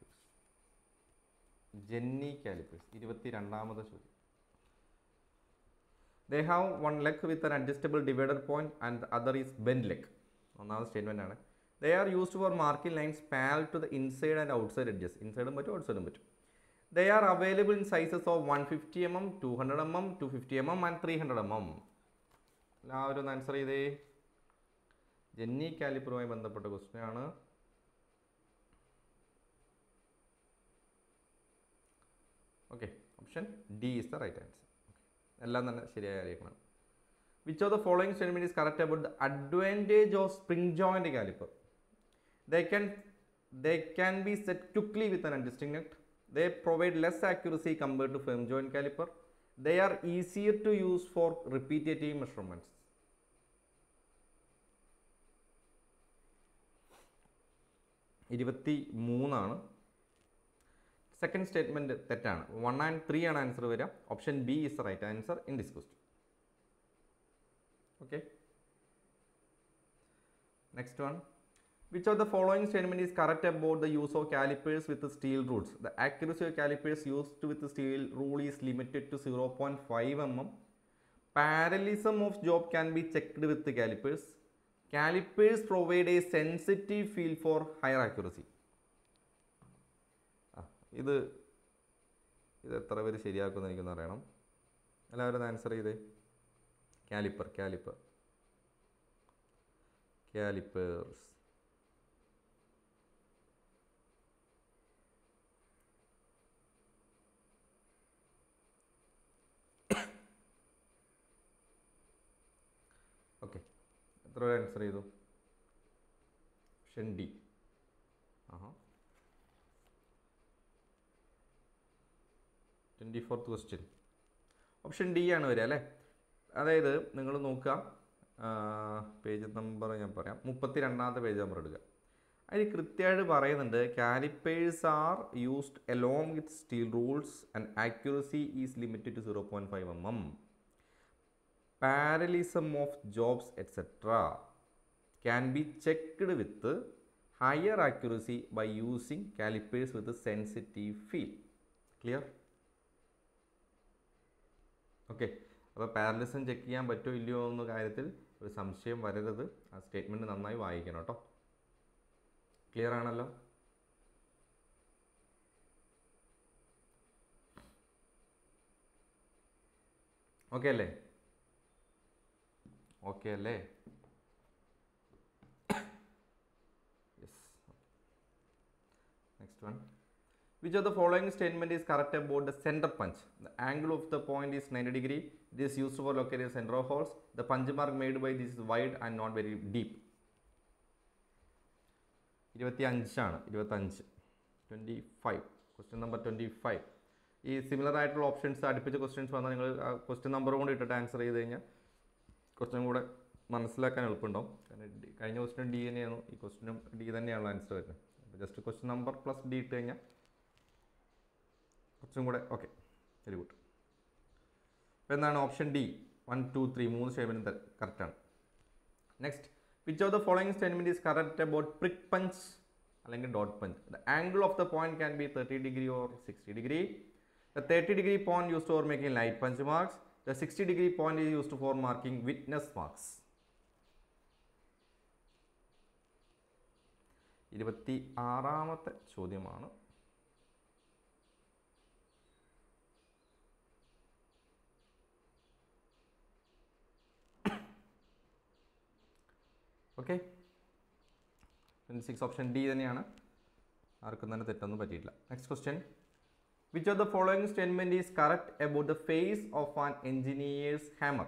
ജെന്നി കാലിപ്പേഴ്സ് ഇരുപത്തി രണ്ടാമത് ചോദ്യം they have one leg with an adjustable divider point and other is bent leg ഒന്നാമത് statement ആണ് they are used for marking lines parallel to the inside and outside edges ഇൻസൈഡും പറ്റും ഔട്ട്സൈഡും പറ്റും they are available in sizes of one fifty M M two hundred M M two fifty M M and three hundred M M എല്ലാവരും ഒന്ന് answer ചെയ്തേ jenny കാലിപ്പറുമായി ബന്ധപ്പെട്ട question ആണ് okay option D is the right answer എല്ലാം തന്നെ ശരിയായി അറിയിക്കണം which of the following statement is correct about the advantage of spring joint caliper they can they can be set quickly with an adjusting nut they provide less accuracy compared to firm joint caliper they are easier to use for repetitive measurements ഇരുപത്തി മൂന്നാണ് second statement തെറ്റാണ് one and three ആണ് answer വരിക option B is the right answer in this question okay next one Which of the following statement is correct about the use of calipers with the steel rules? The accuracy of calipers used with the steel rule is limited to 0.5 mm. Parallelism of job can be checked with the calipers. Calipers provide a sensitive feel for higher accuracy. ആ, ഇത് ഇത് എത്ര പേര് ശരിയാക്കുമെന്ന് എനിക്കൊന്ന് അറിയണം എല്ലാവരും answer ചെയ്തേ caliper caliper callipers okay എത്ര പേര് ആൻസർ ചെയ്തു ഓപ്ഷൻ ഡി ആഹാ twenty fourth question option D ആണ് വരിക അല്ലേ അതായത് നിങ്ങൾ നോക്കുക പേജ് നമ്പർ ഞാൻ പറയാം മുപ്പത്തി രണ്ടാമത്തെ പേജ് നമ്പർ എടുക്കുക അതിൽ കൃത്യമായിട്ട് പറയുന്നുണ്ട് calipers are used along with steel rules and accuracy is limited to zero point five M M parallelism of jobs etc can be checked with higher accuracy by using calipers with a sensitive feel clear okay അപ്പോൾ parallelism check ചെയ്യാൻ പറ്റുമോ ഇല്ലയോ എന്ന കാര്യത്തിൽ ഒരു സംശയം വരരുത് ആ സ്റ്റേറ്റ്മെൻറ്റ് നന്നായി വായിക്കണം കേട്ടോ ക്ലിയർ ആണല്ലോ ഓക്കെ അല്ലേ ഓക്കെ അല്ലേ yes next one which of the following statement is correct about the centre punch the angle of the point is ninety degree it is used for locating centre of holes the punch mark made by this is wide and not very deep ഇരുപത്തി അഞ്ചാണ് ഇരുപത്തഞ്ച് twenty five question number twenty five ഈ similar ആയിട്ടുള്ള options അടുപ്പിച്ച questions വന്നാൽ നിങ്ങൾ ആ question number കൊണ്ട് ഇട്ടിട്ട് ആൻസർ ചെയ്ത് കഴിഞ്ഞാൽ കുറച്ചും കൂടെ മനസ്സിലാക്കാൻ എളുപ്പമുണ്ടാവും കാരണം ഡി- കഴിഞ്ഞ ക്വസ്റ്റിനും ഡി തന്നെയാണ് ഈ ക്വസ്റ്റിനും ഡി തന്നെയാണ് ആൻസർ വരുന്നത് അപ്പോൾ just question number plus D ഇട്ട് കഴിഞ്ഞാൽ കുറച്ചും കൂടെ ഓക്കെ വെരി ഗുഡ് അപ്പോൾ എന്താണ് option D one two three മൂന്ന് സ്റ്റേറ്റ്മെൻറ്റ് കറക്റ്റാണ് next which of the following statement is correct about prick punch അല്ലെങ്കിൽ dot punch the angle of the point can be thirty degree or sixty degree the thirty degree point used for making light punch marks the sixty degree point is used for marking witness marks ഇരുപത്തി ആറാമത്തെ ചോദ്യമാണ് okay twenty six option D തന്നെയാണ് ആർക്കും തന്നെ തെറ്റൊന്നും പറ്റിയിട്ടില്ല next question which of the following statement is correct about the face of an engineer's hammer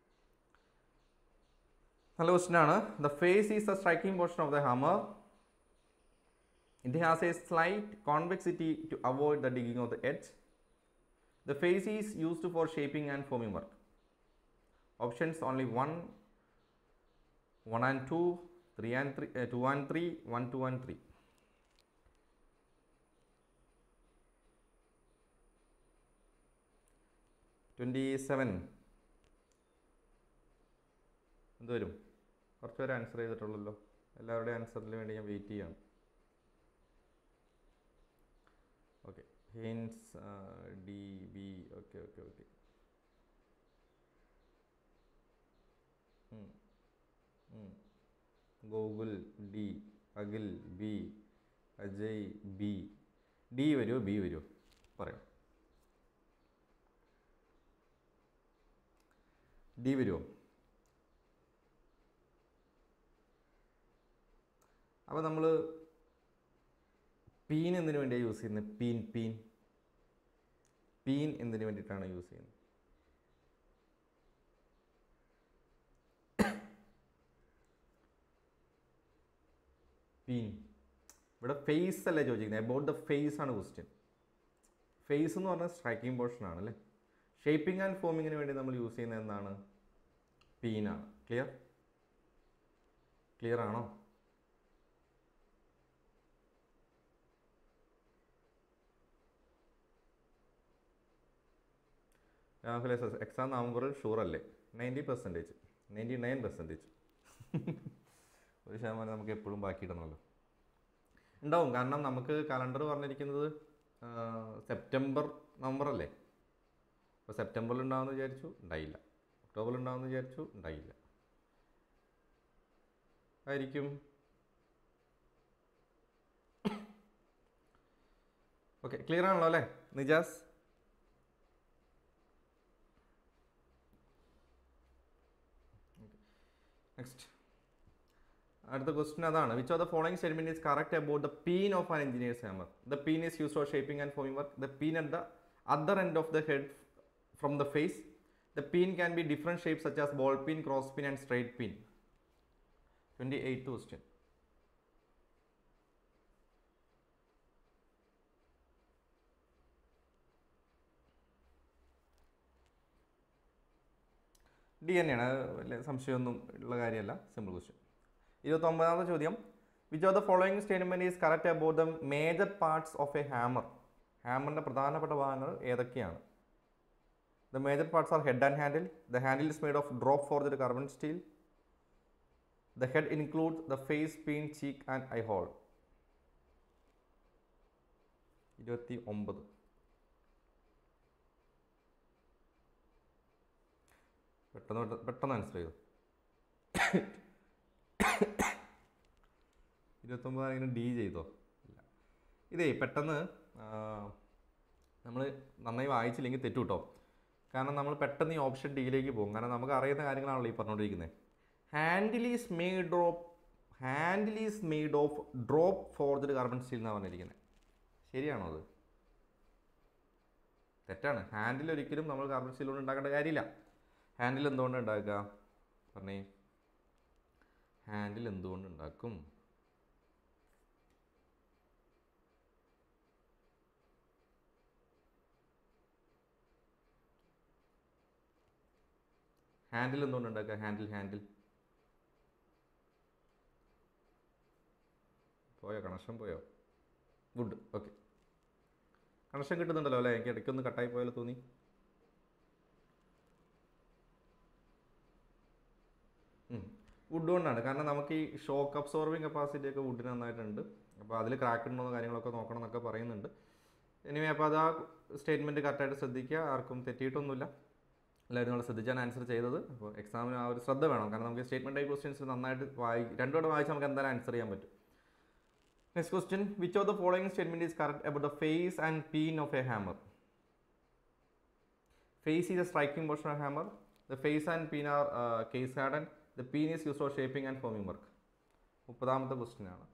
നല്ല question ആണ് the face is the striking portion of the hammer it has a slight convexity to avoid the digging of the edge the face is used for shaping and forming work options only one one and to three and three two and three one two and three twenty seven എന്ത് വരും കുറച്ച് പേര് answer ചെയ്തിട്ടുള്ളല്ലോ എല്ലാവരുടെയും ആൻസറിന് വേണ്ടി ഞാൻ wait ചെയ്യാണ് okay ഹിൻസ് D B okay okay okay Gokul D Akhil B Ajay B D വരുമോ ബി വരുമോ പറയാം ഡി വരുമോ അപ്പോൾ നമ്മൾ പീൻ എന്തിനു വേണ്ടിയാണ് യൂസ് ചെയ്യുന്നത് പീൻ പീൻ പീൻ എന്തിനു വേണ്ടിയിട്ടാണ് യൂസ് ചെയ്യുന്നത് പീൻ ഇവിടെ ഫേസ് അല്ലേ ചോദിക്കുന്നത് അബൌട്ട് ദ ഫേസ് ആണ് ക്വസ്റ്റ്യൻ ഫേസ് എന്ന് പറഞ്ഞാൽ സ്ട്രൈക്കിംഗ് പോർഷൻ ആണ് അല്ലേ ഷേപ്പിംഗ് ആൻഡ് ഫോമിങ്ങിന് വേണ്ടി നമ്മൾ യൂസ് ചെയ്യുന്നത് എന്താണ് പീനാണ് ക്ലിയർ ക്ലിയർ ആണോ രാഹുലെ എക്സാം നവംബറിൽ ഷുവർ അല്ലേ ninety percentage ninety nine percentage ഒരു ശതമാനം നമുക്ക് എപ്പോഴും ബാക്കിയിടണമല്ലോ ഉണ്ടാവും കാരണം നമുക്ക് കലണ്ടർ പറഞ്ഞിരിക്കുന്നത് ആ, സെപ്റ്റംബർ നവംബർ അല്ലേ അപ്പോൾ സെപ്റ്റംബറിൽ ഉണ്ടാവുമെന്ന് വിചാരിച്ചു ഉണ്ടായില്ല ഒക്ടോബറിൽ ഉണ്ടാവുമെന്ന് വിചാരിച്ചു ഉണ്ടായില്ല ആയിരിക്കും ഓക്കെ ക്ലിയർ ആണല്ലോ അല്ലേ നിജാസ് നെക്സ്റ്റ് അടുത്ത ക്വസ്റ്റ്യൻ അതാണ് which of the following statement is correct about the peen of an engineer's hammer the peen is use for shaping and forming work the peen at the other end of the head from the face the peen can be different shapes such as ball peen cross peen and straight peen twenty eighth question D തന്നെയാണ് അത് വലിയ സംശയമൊന്നും ഉള്ള കാര്യമല്ല simple question ഇരുപത്തൊമ്പതാമത്തെ ചോദ്യം which of the following statement is correct about the major parts of a hammer ഹാമറിൻ്റെ പ്രധാനപ്പെട്ട ഭാഗങ്ങൾ ഏതൊക്കെയാണ് the major parts are head and handle the handle is made of drop forged the carbon steel the head include the face peen cheek and eye hole ഇരുപത്തി ഒമ്പത് പെട്ടെന്ന് പെട്ടെന്ന് പെട്ടെന്ന് answer ചെയ്തു ഇരുപത്തൊമ്പതാണെങ്കിലും ഡി ചെയ്തോ ഇല്ല ഇതേ പെട്ടെന്ന് നമ്മൾ നന്നായി വായിച്ചില്ലെങ്കിൽ തെറ്റു കേട്ടോ കാരണം നമ്മൾ പെട്ടെന്ന് ഈ ഓപ്ഷൻ ഡിയിലേക്ക് പോകും കാരണം നമുക്ക് അറിയുന്ന കാര്യങ്ങളാണല്ലോ ഈ പറഞ്ഞുകൊണ്ടിരിക്കുന്നത് handle is made drop handle is made of drop forged carbon steel എന്നാണ് പറഞ്ഞിരിക്കുന്നത് ശരിയാണോ അത് തെറ്റാണ് ഹാൻഡിൽ ഒരിക്കലും നമ്മൾ കാർബൺ സ്റ്റീൽ കൊണ്ട് ഉണ്ടാക്കേണ്ട കാര്യമില്ല ഹാൻഡിൽ എന്തുകൊണ്ട് ഉണ്ടാക്കുക പറഞ്ഞേ ഹാൻഡിൽ എന്തുകൊണ്ട് ഉണ്ടാക്കും ഹാൻഡിൽ എന്തുകൊണ്ട് ഉണ്ടാക്കുക ഹാൻഡിൽ ഹാൻഡിൽ പോയോ കണക്ഷൻ പോയോ ഗുഡ് ഓക്കെ കണക്ഷൻ കിട്ടുന്നുണ്ടല്ലോ അല്ലേ എനിക്ക് ഇടയ്ക്കൊന്ന് കട്ടായി പോയാലോ തോന്നി വുഡ് കൊണ്ടാണ് കാരണം നമുക്ക് ഈ ഷോക്ക് അബ്സോർവിങ് കപ്പാസിറ്റി ഒക്കെ വുഡിന് നന്നായിട്ടുണ്ട് അപ്പോൾ അതിൽ ക്രാക്ക് ഉണ്ടോ എന്ന് കാര്യങ്ങളൊക്കെ നോക്കണം എന്നൊക്കെ പറയുന്നുണ്ട് എനിവേ അപ്പോൾ അത് ആ സ്റ്റേറ്റ്മെൻറ്റ് കറക്റ്റായിട്ട് ശ്രദ്ധിക്കുക ആർക്കും തെറ്റിയിട്ടൊന്നുമില്ല എല്ലാവരും നമ്മൾ ശ്രദ്ധിച്ചാണ് ആൻസർ ചെയ്തത് അപ്പോൾ എക്സാമിന് ആ ഒരു ശ്രദ്ധ വേണം കാരണം നമുക്ക് സ്റ്റേറ്റ്മെൻറ്റ് ടൈപ്പ് ക്വസ്റ്റ്യൻസ് നന്നായിട്ട് വായി രണ്ടുകൂടെ വായിച്ച് നമുക്ക് എന്തായാലും ആൻസർ ചെയ്യാൻ പറ്റും next question which of the following statement is correct about the face and peen of a hammer face is a striking portion of hammer the face and peen are case harden the peen is use for shaping and forming work മുപ്പതാമത്തെ question ആണ്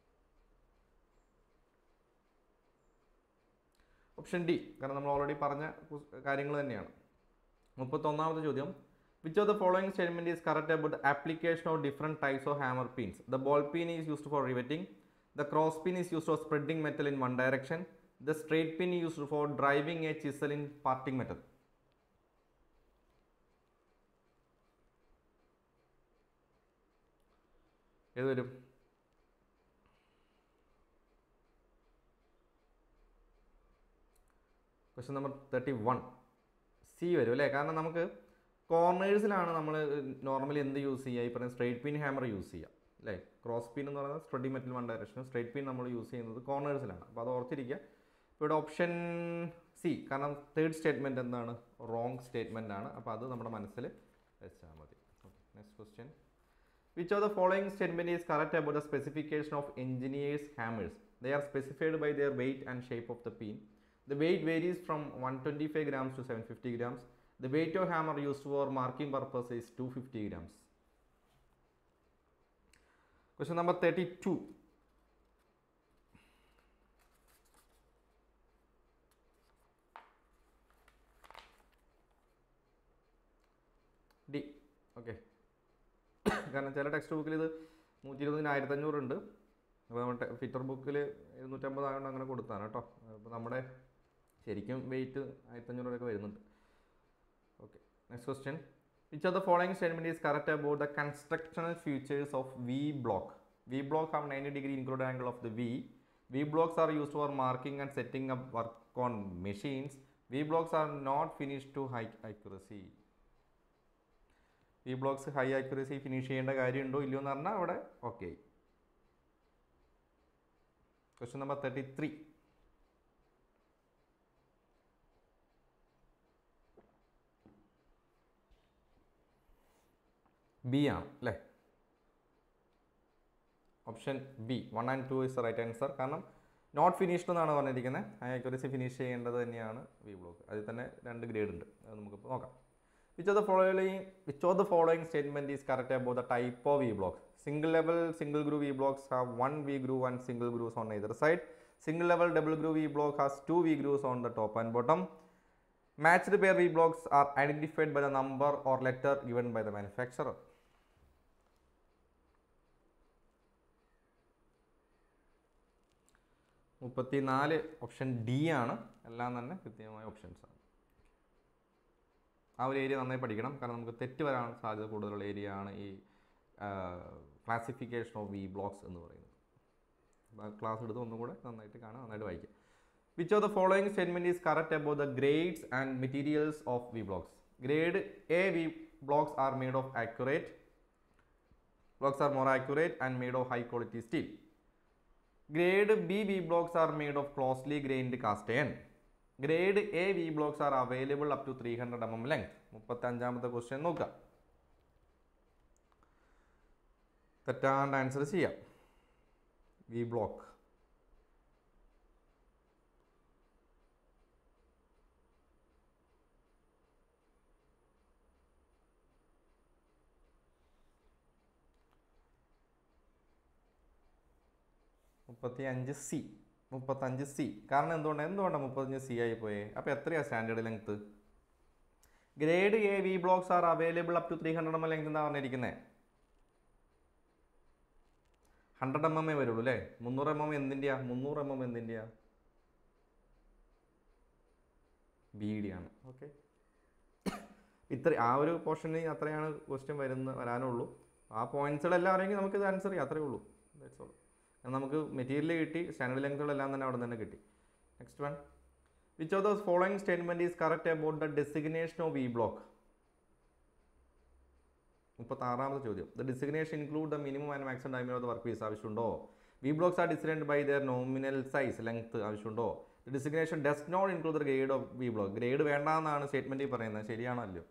option D കാരണം നമ്മൾ already പറഞ്ഞ കാര്യങ്ങൾ തന്നെയാണ് മുപ്പത്തൊന്നാമത്തെ ചോദ്യം which of the following statement is correct about application of different types of hammer peens the ball peen is used for riveting the cross peen is used for spreading metal in one direction the straight peen used for driving a chisel in parting metal ഏത് വരും question number thirty one C വരും അല്ലേ കാരണം നമുക്ക് കോർണേഴ്സിലാണ് നമ്മൾ normally എന്ത് use ചെയ്യുക ഈ പറയുന്ന സ്ട്രേറ്റ് പിൻ ഹാമർ യൂസ് ചെയ്യുക അല്ലേ ക്രോസ് പിൻ എന്ന് പറയുന്നത് spreading metal one direction straight peen നമ്മൾ യൂസ് ചെയ്യുന്നത് കോർണേഴ്സിലാണ് അപ്പോൾ അത് ഓർത്തിരിക്കുക ഇപ്പോൾ ഇവിടെ ഓപ്ഷൻ സി കാരണം തേർഡ് സ്റ്റേറ്റ്മെൻറ്റ് എന്താണ് റോങ് സ്റ്റേറ്റ്മെൻ്റ് ആണ് അപ്പോൾ അത് നമ്മുടെ മനസ്സിൽ വെച്ചാൽ മതി okay next question which of the following statement is correct about the specification of engineers hammers they are specified by their weight and shape of the peen The weight varies from 125 grams to 750 grams. The weight of hammer used for marking purpose is 250 grams. Question number 32. D okay കാരണം ചില text ബുക്കിൽ ഇത് നൂറ്റി ഇരുപതിന് ആയിരത്തഞ്ഞൂറുണ്ട് അപ്പോൾ നമ്മുടെ fitter ബുക്കിൽ ഇരുന്നൂറ്റമ്പത് ആയതുകൊണ്ട് അങ്ങനെ കൊടുത്താണ് കേട്ടോ അപ്പോൾ നമ്മുടെ ശരിക്കും വെയിറ്റ് ആയിരത്തഞ്ഞൂറ് വരെയൊക്കെ വരുന്നുണ്ട് okay next question which are the following statement is correct about the constructional features of V block V block have ninety degree include angle of the V V blocks are used for marking and setting up work on machines V blocks are not finish to high accuracy V blocks high accuracy finish ചെയ്യേണ്ട കാര്യമുണ്ടോ ഇല്ലയോ എന്ന് പറഞ്ഞാൽ അവിടെ okay question number thirty three B ആണ് അല്ലേ option B one and two is right answer കാരണം not finished എന്നാണ് പറഞ്ഞിരിക്കുന്നത് ഹൈ അക്യുറസി ഫിനിഷ് ചെയ്യേണ്ടത് തന്നെയാണ് വി ബ്ലോക്ക് അതിൽ തന്നെ രണ്ട് ഗ്രേഡ് ഉണ്ട് അത് നമുക്കിപ്പോൾ നോക്കാം which of the following which of the following statement is correct about the type of V block single level single groove V blocks have one V groove and single grooves on either side single level double groove V block has two V grooves on the top and bottom Matched pair V blocks are identified by the number or letter given by the manufacturer. മുപ്പത്തിനാല് option D ആണ് എല്ലാം തന്നെ കൃത്യമായ options ആണ് ആ ഒരു area നന്നായി പഠിക്കണം കാരണം നമുക്ക് തെറ്റ് വരാൻ സാധ്യത കൂടുതലുള്ള ഏരിയ ആണ് ഈ ക്ലാസിഫിക്കേഷൻ ഓഫ് വി ബ്ലോക്സ് എന്ന് പറയുന്നത് ക്ലാസ് എടുത്ത് ഒന്നും കൂടെ നന്നായിട്ട് കാണാം നന്നായിട്ട് വായിക്കാം which of the following statement is correct about the grades and materials of V blocks grade A V blocks are made of accurate blocks are more accurate and made of high quality steel grade B V blocks are made of closely grained cast iron grade A V blocks are available up to three hundred M M length മുപ്പത്തി അഞ്ചാമത്തെ question നോക്കുക തെറ്റാണ്ട് answer ചെയ്യാം V block മുപ്പത്തി അഞ്ച് C മുപ്പത്തഞ്ച് C കാരണം എന്തുകൊണ്ട് എന്തുകൊണ്ടാണ് മുപ്പത്തഞ്ച് സി ആയി പോയേ അപ്പോൾ എത്രയാണ് standard length grade A V blocks are available up to three hundred M L length എന്നാണ് പറഞ്ഞിരിക്കുന്നത് ഹൺഡ്രഡ് എം എം എ വരുള്ളൂ അല്ലേ മുന്നൂറ് എം എം എന്തിൻ്റെയാ മുന്നൂറ് എം എം എന്തിൻ്റെയാ ബി ഡി ആണ് ഓക്കെ ഇത്ര ആ ഒരു പോർഷനിൽ അത്രയാണ് ക്വസ്റ്റ്യൻ വരുന്ന വരാനുള്ളൂ ആ പോയിന്റ്സുകളെല്ലാം അറിയെങ്കിൽ നമുക്ക് ഇത് ആൻസർ ചെയ്യാം അത്രേ ഉള്ളൂ ദാറ്റ്സ് ഓൾ കാരണം നമുക്ക് മെറ്റീരിയൽ കിട്ടി സ്റ്റാൻഡേർഡ് ലെങ്തുകളെല്ലാം തന്നെ അവിടെ നിന്ന് തന്നെ കിട്ടി next one which of the following statement is correct about the designation of V block മുപ്പത്താറാമത്തെ ചോദ്യം the designation include the minimum and maximum ടൈമിൽ ഓഫ് ദ വർക്ക് പീസ് ആവശ്യമുണ്ടോ V blocks are designate by their nominal size length ആവശ്യമുണ്ടോ the designation does not include the grade of V block grade വേണ്ടാന്നാണ് സ്റ്റേറ്റ്മെൻറ്റിൽ പറയുന്നത് ശരിയാണോ അല്ലയോ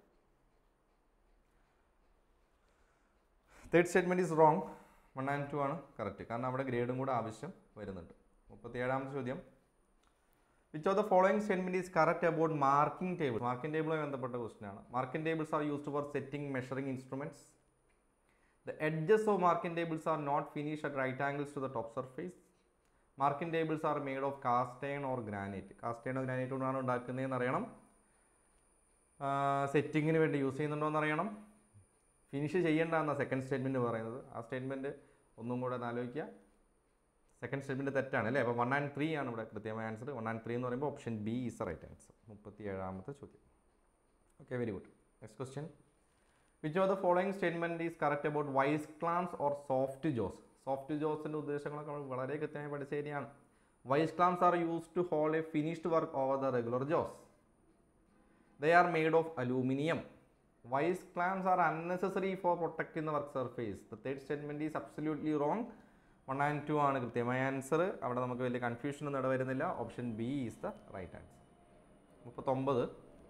third statement is wrong one and two ആണ് correct കാരണം അവിടെ ഗ്രേഡും കൂടെ ആവശ്യം വരുന്നുണ്ട് മുപ്പത്തിയേഴാമത്തെ ചോദ്യം which of the following statement is correct about marking table marking ടേബിളുമായി ബന്ധപ്പെട്ട ക്വസ്റ്റൻ ആണ് marking tables are used for setting measuring instruments the edges of marking tables are not finish at right angles to the top surface marking tables are made of cast iron or granite cast iron or granite കൊണ്ടാണ് ഉണ്ടാക്കുന്നതെന്ന് അറിയണം സെറ്റിങ്ങിന് വേണ്ടി use ചെയ്യുന്നുണ്ടോ എന്ന് അറിയണം finish ചെയ്യേണ്ട എന്ന second statement പറയുന്നത് ആ സ്റ്റേറ്റ്മെൻറ്റ് ഒന്നും കൂടെ ഒന്ന് ആലോചിക്കുക സെക്കൻഡ് സ്റ്റേറ്റ്മെൻറ്റ് തെറ്റാണ് അല്ലേ അപ്പോൾ വൺ ആൻഡ് ത്രീ ആണ് ഇവിടെ കൃത്യമായ ആൻസർ വൺ ആൻഡ് ത്രീ എന്ന് പറയുമ്പോൾ option B is right answer മുപ്പത്തി ഏഴാമത്തെ ചോദ്യം okay very good next question which of the following statement is correct about vice clamps or soft jaws soft ജോസിൻ്റെ ഉദ്ദേശങ്ങളൊക്കെ നമ്മൾ വളരെ കൃത്യമായി പഠിച്ച ഏരിയയാണ് vice clamps are use to hold a finished work over the regular jaws they are made of aluminum wise clamps are unnecessary for protecting the work surface the third statement is absolutely wrong one and two ആണ് കൃത്യമായ answer അവിടെ നമുക്ക് വലിയ confusion ഒന്നും ഇവിടെ വരുന്നില്ല option B is the right answer മുപ്പത്തൊമ്പത്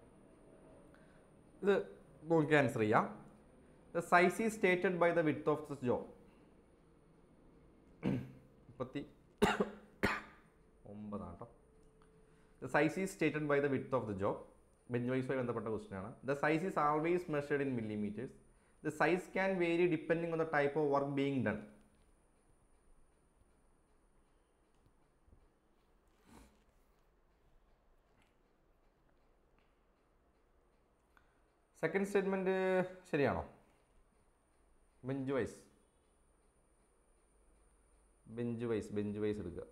ഇത് നോക്കി ആൻസർ ചെയ്യാം the size is stated by the width of the jaw മുപ്പത്തി ഒമ്പതാണ് കേട്ടോ the size is stated by the width of the job bench വൈസുമായി ബന്ധപ്പെട്ട ക്വസ്റ്റ്യൻ ആണ് the size is always measured in millimetres the size can vary depending on the type of work being done second statement ശരിയാണോ bench vice bench vice bench vice എടുക്കുക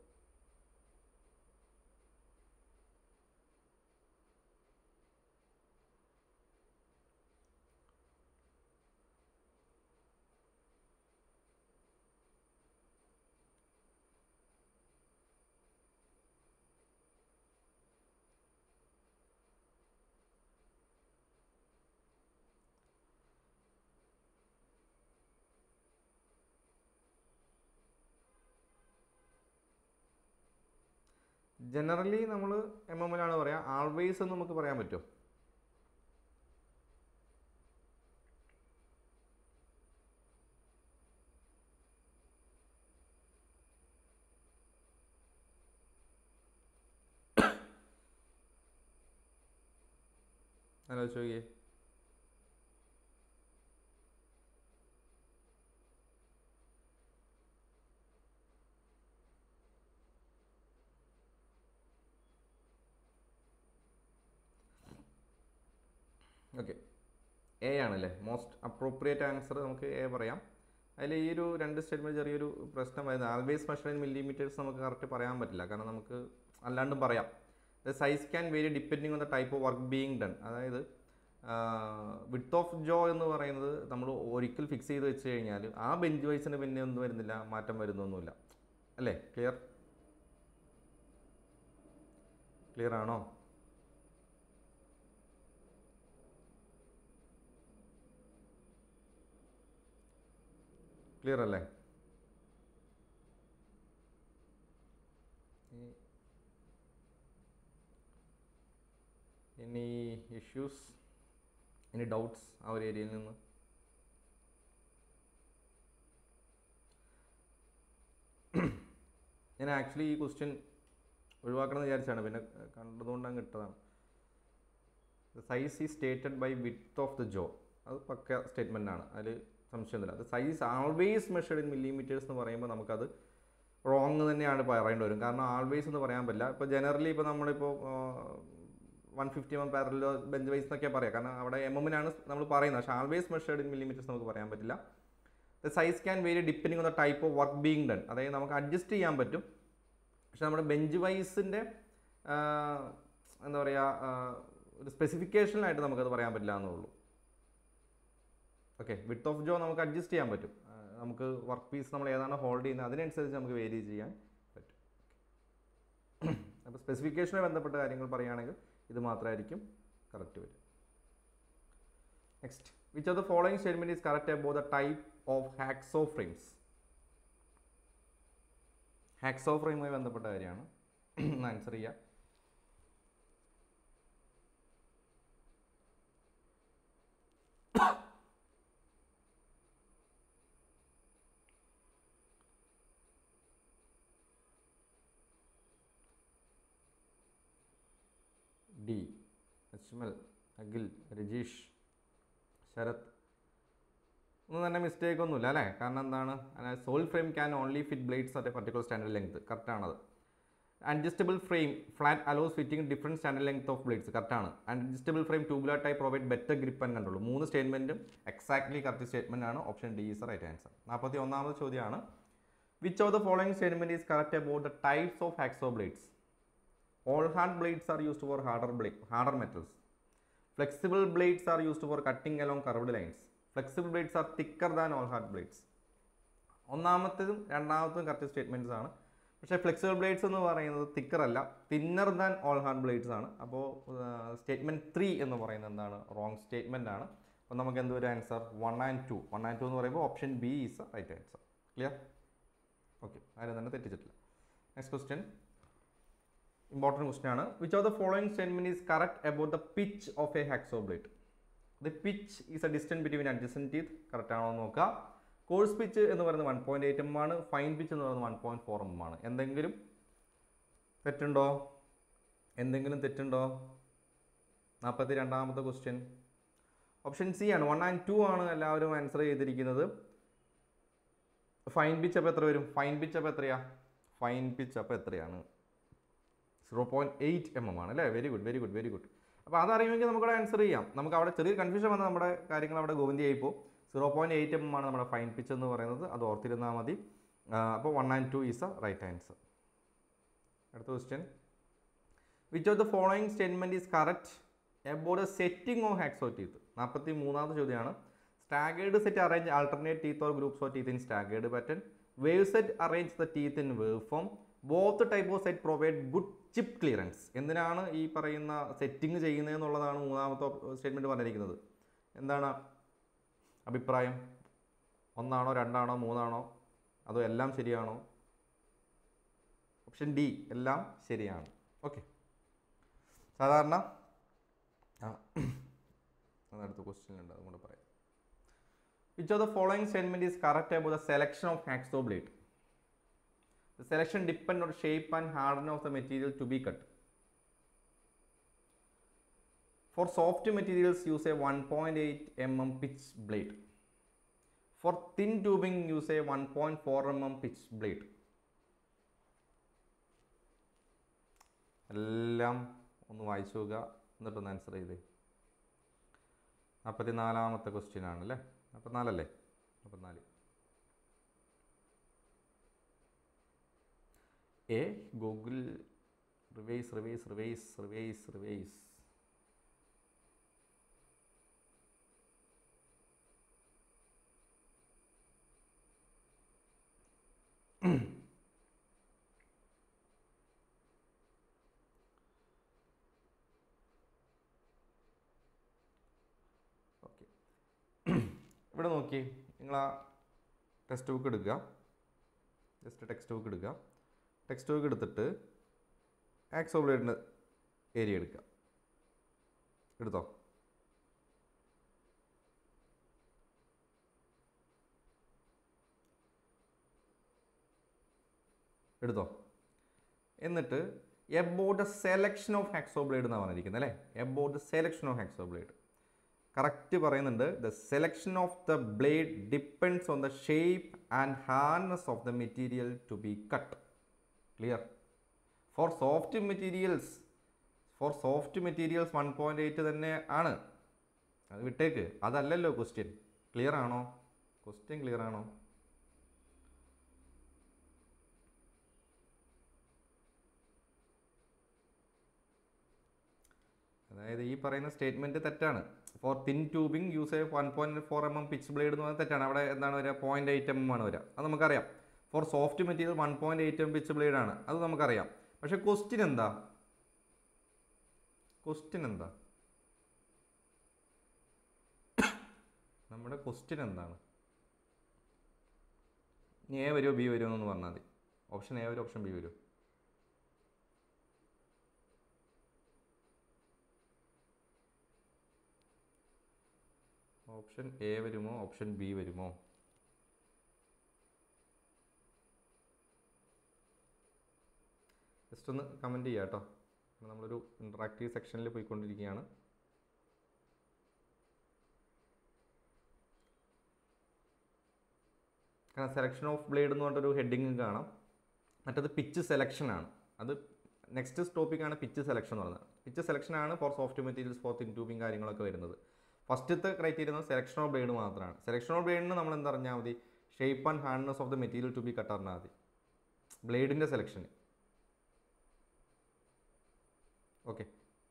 generally നമ്മൾ M എമ്മിലാണ് പറയുക always എന്ന് നമുക്ക് പറയാൻ പറ്റുമോ ആലോചിച്ച് നോക്കിയേ ഓക്കെ എ ആണല്ലേ മോസ്റ്റ് അപ്രോപ്രിയേറ്റ് ആൻസർ നമുക്ക് എ പറയാം അതിൽ ഈ ഒരു രണ്ട് സ്റ്റേറ്റ്മെൻറ്റ് ചെറിയൊരു പ്രശ്നം വരുന്നത് ആൽവേസ് മെഷർ ഇൻ മില്ലിമീറ്റേഴ്സ് നമുക്ക് കറക്റ്റ് പറയാൻ പറ്റില്ല കാരണം നമുക്ക് അല്ലാണ്ടും പറയാം the size can vary depending on the type of work being done അതായത് വിത്ത് ഓഫ് ജോ എന്ന് പറയുന്നത് നമ്മൾ ഒരിക്കൽ ഫിക്സ് ചെയ്ത് വെച്ച് കഴിഞ്ഞാൽ ആ ബെഞ്ച് വൈസിന് പിന്നെ ഒന്നും വരുന്നില്ല മാറ്റം വരുന്നൊന്നുമില്ല അല്ലേ ക്ലിയർ ക്ലിയർ ആണോ ക്ലിയർ അല്ലേ ഇനി- ഇനി ഇഷ്യൂസ് ഇനി ഡൗട്ട്സ് ആ ഒരു ഏരിയയിൽ നിന്ന് ഞാൻ ആക്ച്വലി ഈ ക്വസ്റ്റ്യൻ ഒഴിവാക്കണം എന്ന് വിചാരിച്ചാണ് പിന്നെ കണ്ടതുകൊണ്ട് അങ്ങ് ഇട്ടതാണ് സൈസ് ഈ stated by width of the jaw അത് പക്ക സ്റ്റേറ്റ്മെൻ്റ് ആണ് അതിൽ സംശയമൊന്നുമില്ല അത് size always measured in millimetres എന്ന് പറയുമ്പോൾ നമുക്കത് റോങ് തന്നെയാണ് പറയേണ്ടി വരും കാരണം ആൾവേസ് എന്ന് പറയാൻ പറ്റില്ല ഇപ്പോൾ ജനറലി ഇപ്പോൾ നമ്മളിപ്പോൾ വൺ ഫിഫ്റ്റി എം പാരലോ ബെഞ്ച് വൈസ് എന്നൊക്കെ പറയാം കാരണം അവിടെ എം എമ്മിനാണ് നമ്മൾ പറയുന്നത് പക്ഷേ ആൾവേസ് മെഷർഡ് ഇൻ മില്ലിമീറ്റേഴ്സ് നമുക്ക് പറയാൻ പറ്റില്ല the size can vary depending on the type of work being done അതായത് നമുക്ക് അഡ്ജസ്റ്റ് ചെയ്യാൻ പറ്റും പക്ഷെ നമ്മുടെ ബെഞ്ച് വൈസിൻ്റെ എന്താ പറയുക ഒരു സ്പെസിഫിക്കേഷനായിട്ട് നമുക്കത് പറയാൻ പറ്റില്ല എന്നുള്ളൂ ഓക്കെ വിത്ത് ഓഫ് ജോ നമുക്ക് അഡ്ജസ്റ്റ് ചെയ്യാൻ പറ്റും ആ, നമുക്ക് വർക്ക് പീസ് നമ്മൾ ഏതാണ് ഹോൾഡ് ചെയ്യുന്നത് അതിനനുസരിച്ച് നമുക്ക് വേരി ചെയ്യാൻ പറ്റും അപ്പോൾ സ്പെസിഫിക്കേഷനുമായി ബന്ധപ്പെട്ട കാര്യങ്ങൾ പറയുകയാണെങ്കിൽ ഇത് മാത്രമായിരിക്കും കറക്റ്റ് വരും next which of the following statement is correct about the type of hacksaw frames hacksaw ഫ്രെയിമുമായി ബന്ധപ്പെട്ട കാര്യമാണ് ആൻസർ ചെയ്യുക ഡി അജ്മൽ അഖിൽ രജീഷ് ശരത് ഒന്നും തന്നെ മിസ്റ്റേക്ക് ഒന്നുമില്ല അല്ലേ കാരണം എന്താണ് solid frame can only fit blades at a particular standard length കറക്റ്റാണത് adjustable frame flat allows fitting different standard length of blades കറക്റ്റാണ് adjustable frame tubular type provide better grip and കണ്ടുള്ളൂ മൂന്ന് സ്റ്റേറ്റ്മെൻറ്റും എക്സാക്ട്ലി കറക്റ്റ് സ്റ്റേറ്റ്മെൻ്റ് ആണ് option D is right answer നാൽപ്പത്തി ഒന്നാമത് ചോദ്യമാണ് which of the following statement is correct about the types of hacksaw blades all hard blades are used for harder blade harder metals flexible blades are used for cutting along curved lines flexible blades are thicker than all hard blades ഒന്നാമത്തേതും രണ്ടാമത്തതും correct statements ആണ് പക്ഷേ flexible blades എന്ന് പറയുന്നത് thicker അല്ല thinner than all hard blades ആണ് അപ്പോൾ statement three എന്ന് പറയുന്നത് എന്താണ് റോങ് സ്റ്റേറ്റ്മെൻ്റ് ആണ് അപ്പോൾ നമുക്ക് എന്ത് വരും answer one and two one and two എന്ന് പറയുമ്പോൾ option B is a right answer clear okay ആരും തന്നെ തെറ്റിച്ചിട്ടില്ല നെക്സ്റ്റ് ക്വസ്റ്റ്യൻ ഇമ്പോർട്ടൻറ്റ് ക്വസ്റ്റ്യൻ ആണ് which of the following statement is correct about the pitch of a hacksaw blade the pitch is a distance between adjacent teeth correct ആണോ എന്ന് നോക്കുക coarse pitch എന്ന് പറയുന്നത് one point eight M ആണ് fine pitch എന്ന് പറയുന്നത് one point four M ആണ് എന്തെങ്കിലും തെറ്റുണ്ടോ എന്തെങ്കിലും തെറ്റുണ്ടോ നാൽപ്പത്തി രണ്ടാമത്തെ ക്വസ്റ്റ്യൻ ഓപ്ഷൻ സി ആണ് വൺ ആൻഡ് ടു ആണ് എല്ലാവരും ആൻസർ ചെയ്തിരിക്കുന്നത് ഫൈൻ പിച്ച് അപ്പോൾ എത്ര വരും ഫൈൻ പിച്ച് അപ്പോൾ എത്രയാ ഫൈൻ പിച്ച് അപ്പോൾ എത്രയാണ് zero point eight M M ആണ് അല്ലേ very good very good very good അപ്പോൾ അതറിയുമെങ്കിൽ നമുക്കവിടെ ആൻസർ ചെയ്യാം നമുക്ക് അവിടെ ചെറിയ കൺഫ്യൂഷൻ വന്ന നമ്മുടെ കാര്യങ്ങൾ അവിടെ ഗോവിന്ദിയായിപ്പോൾ സീറോ പോയിൻറ്റ് എയ്റ്റ് എം ആണ് നമ്മുടെ ഫൈൻ പിച്ച് എന്ന് പറയുന്നത് അത് ഓർത്തിരുന്നാൽ മതി അപ്പോൾ one and two is a right answer അടുത്ത question which of the following statement is correct about a setting of hacksaw teeth നാൽപ്പത്തി മൂന്നാമത്തെ ചോദ്യമാണ് staggered set arrange alternate teeth or groups of teeth in staggered pattern wave set arrange the teeth in wave form both type of set provide good chip clearance എന്തിനാണ് ഈ പറയുന്ന setting ചെയ്യുന്നത് എന്നുള്ളതാണ് മൂന്നാമത്തെ statement പറഞ്ഞിരിക്കുന്നത് എന്താണ് അഭിപ്രായം ഒന്നാണോ രണ്ടാണോ മൂന്നാണോ അതോ എല്ലാം ശരിയാണോ ഓപ്ഷൻ ഡി എല്ലാം ശരിയാണ് ഓക്കെ സാധാരണ ആ അതടുത്ത ക്വസ്റ്റ്യൻ ഉണ്ട് അതുകൊണ്ട് പറയാം which of the following statement is correct about the selection of hacksaw blade the selection depend on shape and harden of the material to be cut For soft materials, use a 1.8 mm pitch blade. For thin tubing, use a 1.4 mm pitch blade. എല്ലാം ഒന്ന് വായിച്ചു നോക്കുക എന്നിട്ടൊന്ന് answer ചെയ്തേ നാൽപ്പത്തി നാലാമത്തെ question ആണല്ലേ നാൽപ്പത്തിനാലല്ലേ നാൽപ്പത്തിനാല് എ Google reverse reverse reverse reverse reverse okay ഇവിടെ നോക്കി നിങ്ങൾ ആ ടെക്സ്റ്റ് ബുക്ക് എടുക്കുക ജസ്റ്റ് ടെക്സ്റ്റ് ബുക്ക് എടുക്കുക ടെക്സ്റ്റ് ബുക്ക് എടുത്തിട്ട് ആക്സോ ബ്ലേഡിൻ്റെ ഏരിയ എടുക്കുക എടുത്തോ എടുത്തോ എന്നിട്ട് about the selection of hacksaw blade എന്നാണ് പറഞ്ഞിരിക്കുന്നത് അല്ലേ about the selection of hacksaw blade correct പറയുന്നുണ്ട് the selection of the blade depends on the shape and hardness of the material to be cut clear for soft materials for soft materials one point eight തന്നെ ആണ് അത് വിട്ടേക്ക് അതല്ലല്ലോ question clear ആണോ question clear ആണോ അതായത് ഈ പറയുന്ന സ്റ്റേറ്റ്മെൻറ്റ് തെറ്റാണ് for thin tubing use a one point four M M pitch blade എന്ന് പറയുന്നത് തെറ്റാണ് അവിടെ എന്താണ് വരിക പോയിൻറ്റ് എയ്റ്റ് എം ആണ് വരിക അത് നമുക്കറിയാം for soft material one point eight M pitch blade ആണ് അത് നമുക്കറിയാം പക്ഷേ ക്വസ്റ്റ്യൻ എന്താ ക്വസ്റ്റ്യൻ എന്താ നമ്മുടെ ക്വസ്റ്റ്യൻ എന്താണ് ഇനി എ വരുമോ ബി വരുമോ എന്ന് പറഞ്ഞാൽ മതി ഓപ്ഷൻ എ വരും ഓപ്ഷൻ ബി വരും ഓപ്ഷൻ എ വരുമോ ഓപ്ഷൻ ബി വരുമോ ജസ്റ്റ് ഒന്ന് കമൻറ്റ് ചെയ്യാം കേട്ടോ നമ്മളൊരു ഇൻട്രാക്റ്റീവ് സെക്ഷനിൽ പോയിക്കൊണ്ടിരിക്കുകയാണ് കാരണം സെലക്ഷൻ ഓഫ് ബ്ലേഡ് എന്ന് പറഞ്ഞൊരു ഹെഡിങ് കാണാം മറ്റത് പിച്ച് സെലക്ഷൻ ആണ് അത് നെക്സ്റ്റ് ടോപ്പിക്കാണ് പിച്ച് സെലക്ഷൻ എന്ന് പറയുന്നത് പിച്ച് സെലക്ഷൻ ആണ് for soft materials for thin tubing കാര്യങ്ങളൊക്കെ വരുന്നത് ഫസ്റ്റത്തെ ക്രൈറ്റീരിയ എന്ന് സെലക്ഷൻ ഓഫ് ബ്ലേഡ് മാത്രമാണ് സെലക്ഷൻ ഓഫ് ബ്ലേഡിന് നമ്മൾ എന്താ പറഞ്ഞാൽ മതി shape and hardness of the material to be cut പറഞ്ഞാൽ മതി ബ്ലേഡിൻ്റെ selection okay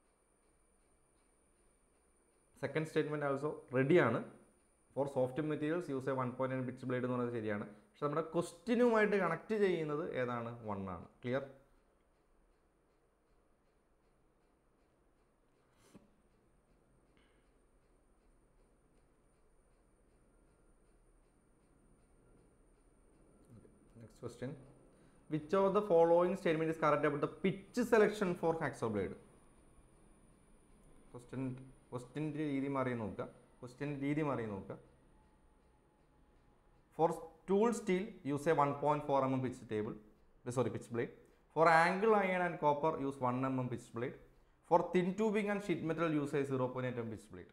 second statement also റെഡിയാണ് for soft materials use a one point nine bits blade എന്ന് പറയുന്നത് ശരിയാണ് പക്ഷെ നമ്മുടെ ക്വസ്റ്റ്യനുമായിട്ട് കണക്ട് ചെയ്യുന്നത് ഏതാണ് വൺ ആണ് clear next question which of the following statement is correct about the pitch selection for hacksaw blade question ക്വസ്റ്റ്യൻ്റെ രീതി മാറി നോക്കുക ക്വസ്റ്റ്യൻ്റെ രീതി മാറി നോക്കുക for tool steel use a one point four M M pitch table sorry pitch blade for angle iron and copper use one M M pitch blade for thin tubing and sheet metal use a zero point eight M pitch blade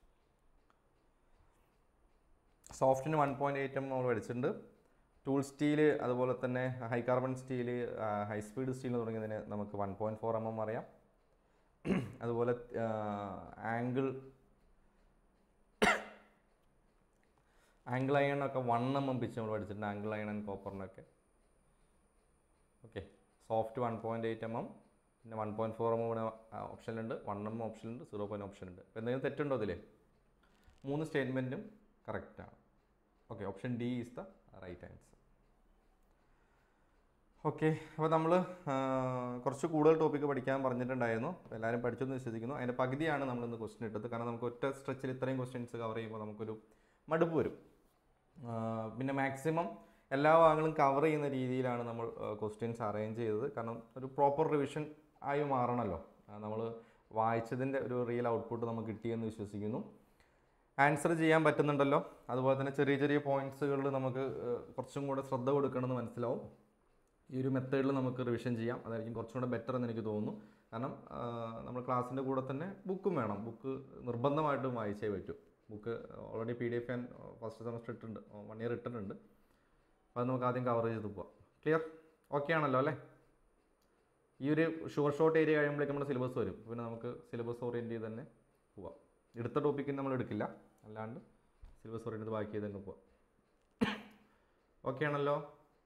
സോഫ്റ്റിന് one point eight M നമ്മൾ പഠിച്ചിട്ടുണ്ട് tool steel അതുപോലെ തന്നെ high carbon steel high speed steel തുടങ്ങിയതിന് നമുക്ക് one point four M M അറിയാം അതുപോലെ angle angle iron ഒക്കെ one M M pitch നമ്മൾ പഠിച്ചിട്ടുണ്ട് ആംഗിൾ അയൺ ആൻഡ് കോപ്പറിനൊക്കെ okay soft one point eight M M പിന്നെ one point four M M ഇവിടെ ഓപ്ഷനിലുണ്ട് വൺ എം ഓപ്ഷനുണ്ട് സീറോ പോയിൻറ്റ് ഓപ്ഷനുണ്ട് അപ്പോൾ എന്തെങ്കിലും തെറ്റുണ്ടോ അതിൽ മൂന്ന് സ്റ്റേറ്റ്മെൻറ്റും കറക്റ്റാണ് okay option D is the right answer okay അപ്പോൾ നമ്മൾ കുറച്ച് കൂടുതൽ ടോപ്പിക്ക് പഠിക്കാൻ പറഞ്ഞിട്ടുണ്ടായിരുന്നു അപ്പോൾ എല്ലാവരും പഠിച്ചെന്ന് വിശ്വസിക്കുന്നു അതിൻ്റെ പകുതിയാണ് നമ്മൾ ഇന്ന് ക്വസ്റ്റ്യൻ ഇട്ടത് കാരണം നമുക്ക് ഒറ്റ സ്ട്രെച്ചിൽ ഇത്രയും ക്വസ്റ്റ്യൻസ് കവർ ചെയ്യുമ്പോൾ നമുക്കൊരു മടുപ്പ് വരും ആ, പിന്നെ മാക്സിമം എല്ലാ ഭാഗങ്ങളും കവർ ചെയ്യുന്ന രീതിയിലാണ് നമ്മൾ ക്വസ്റ്റ്യൻസ് അറേഞ്ച് ചെയ്തത് കാരണം ഒരു പ്രോപ്പർ റിവിഷൻ ആയി മാറണമല്ലോ നമ്മൾ വായിച്ചതിൻ്റെ ഒരു റിയൽ ഔട്ട്പുട്ട് നമുക്ക് കിട്ടിയെന്ന് വിശ്വസിക്കുന്നു ആൻസർ ചെയ്യാൻ പറ്റുന്നുണ്ടല്ലോ അതുപോലെ തന്നെ ചെറിയ ചെറിയ പോയിന്റ്സുകളിൽ നമുക്ക് ഏഹ്, കുറച്ചും കൂടെ ശ്രദ്ധ കൊടുക്കണമെന്ന് മനസ്സിലാവും ഈ ഒരു മെത്തേഡിൽ നമുക്ക് റിവിഷൻ ചെയ്യാം അതായിരിക്കും കുറച്ചും കൂടെ ബെറ്റർ എന്ന് എനിക്ക് തോന്നുന്നു കാരണം ആഹ്, നമ്മൾ ക്ലാസ്സിൻ്റെ കൂടെ തന്നെ ബുക്കും വേണം ബുക്ക് നിർബന്ധമായിട്ടും വായിച്ചേ പറ്റൂ book already P D F ഞാൻ ഫസ്റ്റ് സെമസ്റ്റർ ഇട്ടിട്ടുണ്ട് വൺ ഇയർ ഇട്ടിട്ടുണ്ട് അപ്പോൾ അത് നമുക്ക് ആദ്യം കവർ ചെയ്ത് പോവാം ക്ലിയർ ഓക്കെ ആണല്ലോ അല്ലേ ഈ ഒരു ഷുവർ ഷോർട്ട് ഏരിയ കഴിയുമ്പോഴേക്കും നമ്മുടെ സിലബസ് വരും പിന്നെ നമുക്ക് സിലബസ് ഓറിയൻറ്റ് ചെയ്ത് തന്നെ പോവാം എടുത്ത ടോപ്പിക്ക് നമ്മൾ എടുക്കില്ല അല്ലാണ്ട് സിലബസ് ഓറിയൻറ്റ് ബാക്കി ചെയ്ത് തന്നെ പോവാം ഓക്കെ ആണല്ലോ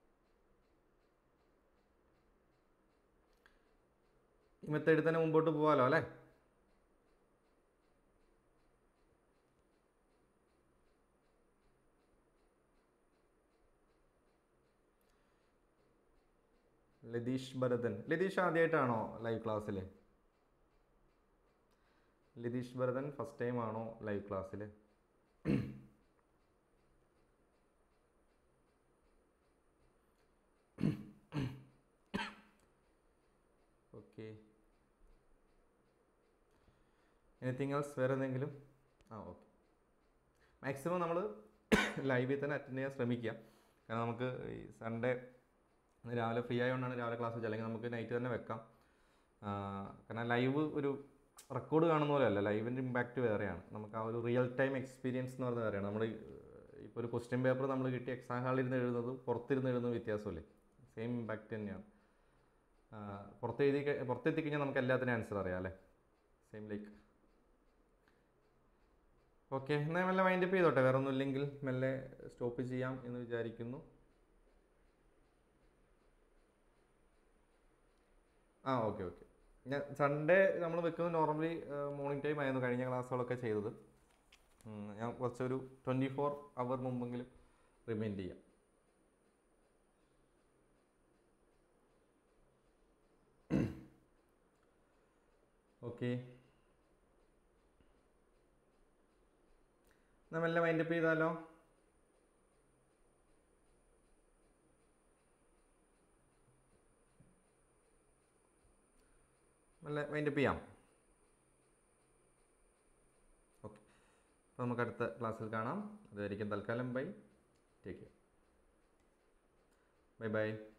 ഈ മെത്തേഡിൽ തന്നെ മുമ്പോട്ട് പോകാമല്ലോ അല്ലേ ലതീഷ് ഭരതൻ ലതീഷ് ആദ്യമായിട്ടാണോ ലൈവ് ക്ലാസ്സിൽ ലതീഷ് ഭരതൻ ഫസ്റ്റ് ടൈം ആണോ ലൈവ് ക്ലാസ്സിൽ ഓക്കെ എനിത്തിങ് എൽസ് വേറെ എന്തെങ്കിലും ആ ഓക്കെ മാക്സിമം നമ്മൾ ലൈവിൽ തന്നെ അറ്റൻഡ് ചെയ്യാൻ ശ്രമിക്കുക കാരണം നമുക്ക് ഈ സൺഡേ രാവിലെ ഫ്രീ ആയതുകൊണ്ടാണ് രാവിലെ ക്ലാസ് വെച്ചത് അല്ലെങ്കിൽ നമുക്ക് നൈറ്റ് തന്നെ വെക്കാം ആ, കാരണം ലൈവ് ഒരു റെക്കോർഡ് കാണുന്ന പോലെയല്ല ലൈവിൻ്റെ ഇമ്പാക്റ്റ് വേറെയാണ് നമുക്ക് ആ ഒരു റിയൽ ടൈം എക്സ്പീരിയൻസ് എന്ന് പറയുന്നത് വേറെയാണ് നമ്മൾ ഇപ്പോൾ ഒരു ക്വസ്റ്റ്യൻ പേപ്പർ നമ്മൾ കിട്ടി എക്സാം ഹാളിൽ ഇരുന്ന് എഴുതുന്നതും പുറത്തിരുന്ന് എഴുതുന്ന വ്യത്യാസമില്ലേ സെയിം ഇമ്പാക്റ്റ് തന്നെയാണ് ആ, പുറത്ത് എഴുതി കഴി- പുറത്തെത്തി കഴിഞ്ഞാൽ നമുക്ക് എല്ലാത്തിനും ആൻസർ അറിയാം അല്ലേ സെയിം ലൈക്ക് ഓക്കെ എന്നാൽ മെല്ലെ വൈൻഡപ്പ് ചെയ്തോട്ടെ വേറെ ഒന്നും ഇല്ലെങ്കിൽ മെല്ലെ സ്റ്റോപ്പ് ചെയ്യാം എന്ന് വിചാരിക്കുന്നു ആ ഓക്കെ ഓക്കെ ഞാൻ സൺഡേ നമ്മൾ വെക്കുന്നത് നോർമലി മോർണിംഗ് ടൈം ആയിരുന്നു കഴിഞ്ഞ ക്ലാസ്സുകളൊക്കെ ചെയ്തത് ഉം, ഞാൻ കുറച്ചൊരു ട്വൻറ്റി ഫോർ അവർ മുമ്പെങ്കിലും റിമൈൻഡ് ചെയ്യാം ഓക്കെ എന്നാൽ മെല്ലെ വൈൻഡപ്പ് ചെയ്താലോ നല്ല വൈൻഡപ്പ് ചെയ്യാം ഓക്കെ അപ്പോൾ നമുക്ക് അടുത്ത ക്ലാസ്സിൽ കാണാം അതായിരിക്കും തൽക്കാലം bye take care bye by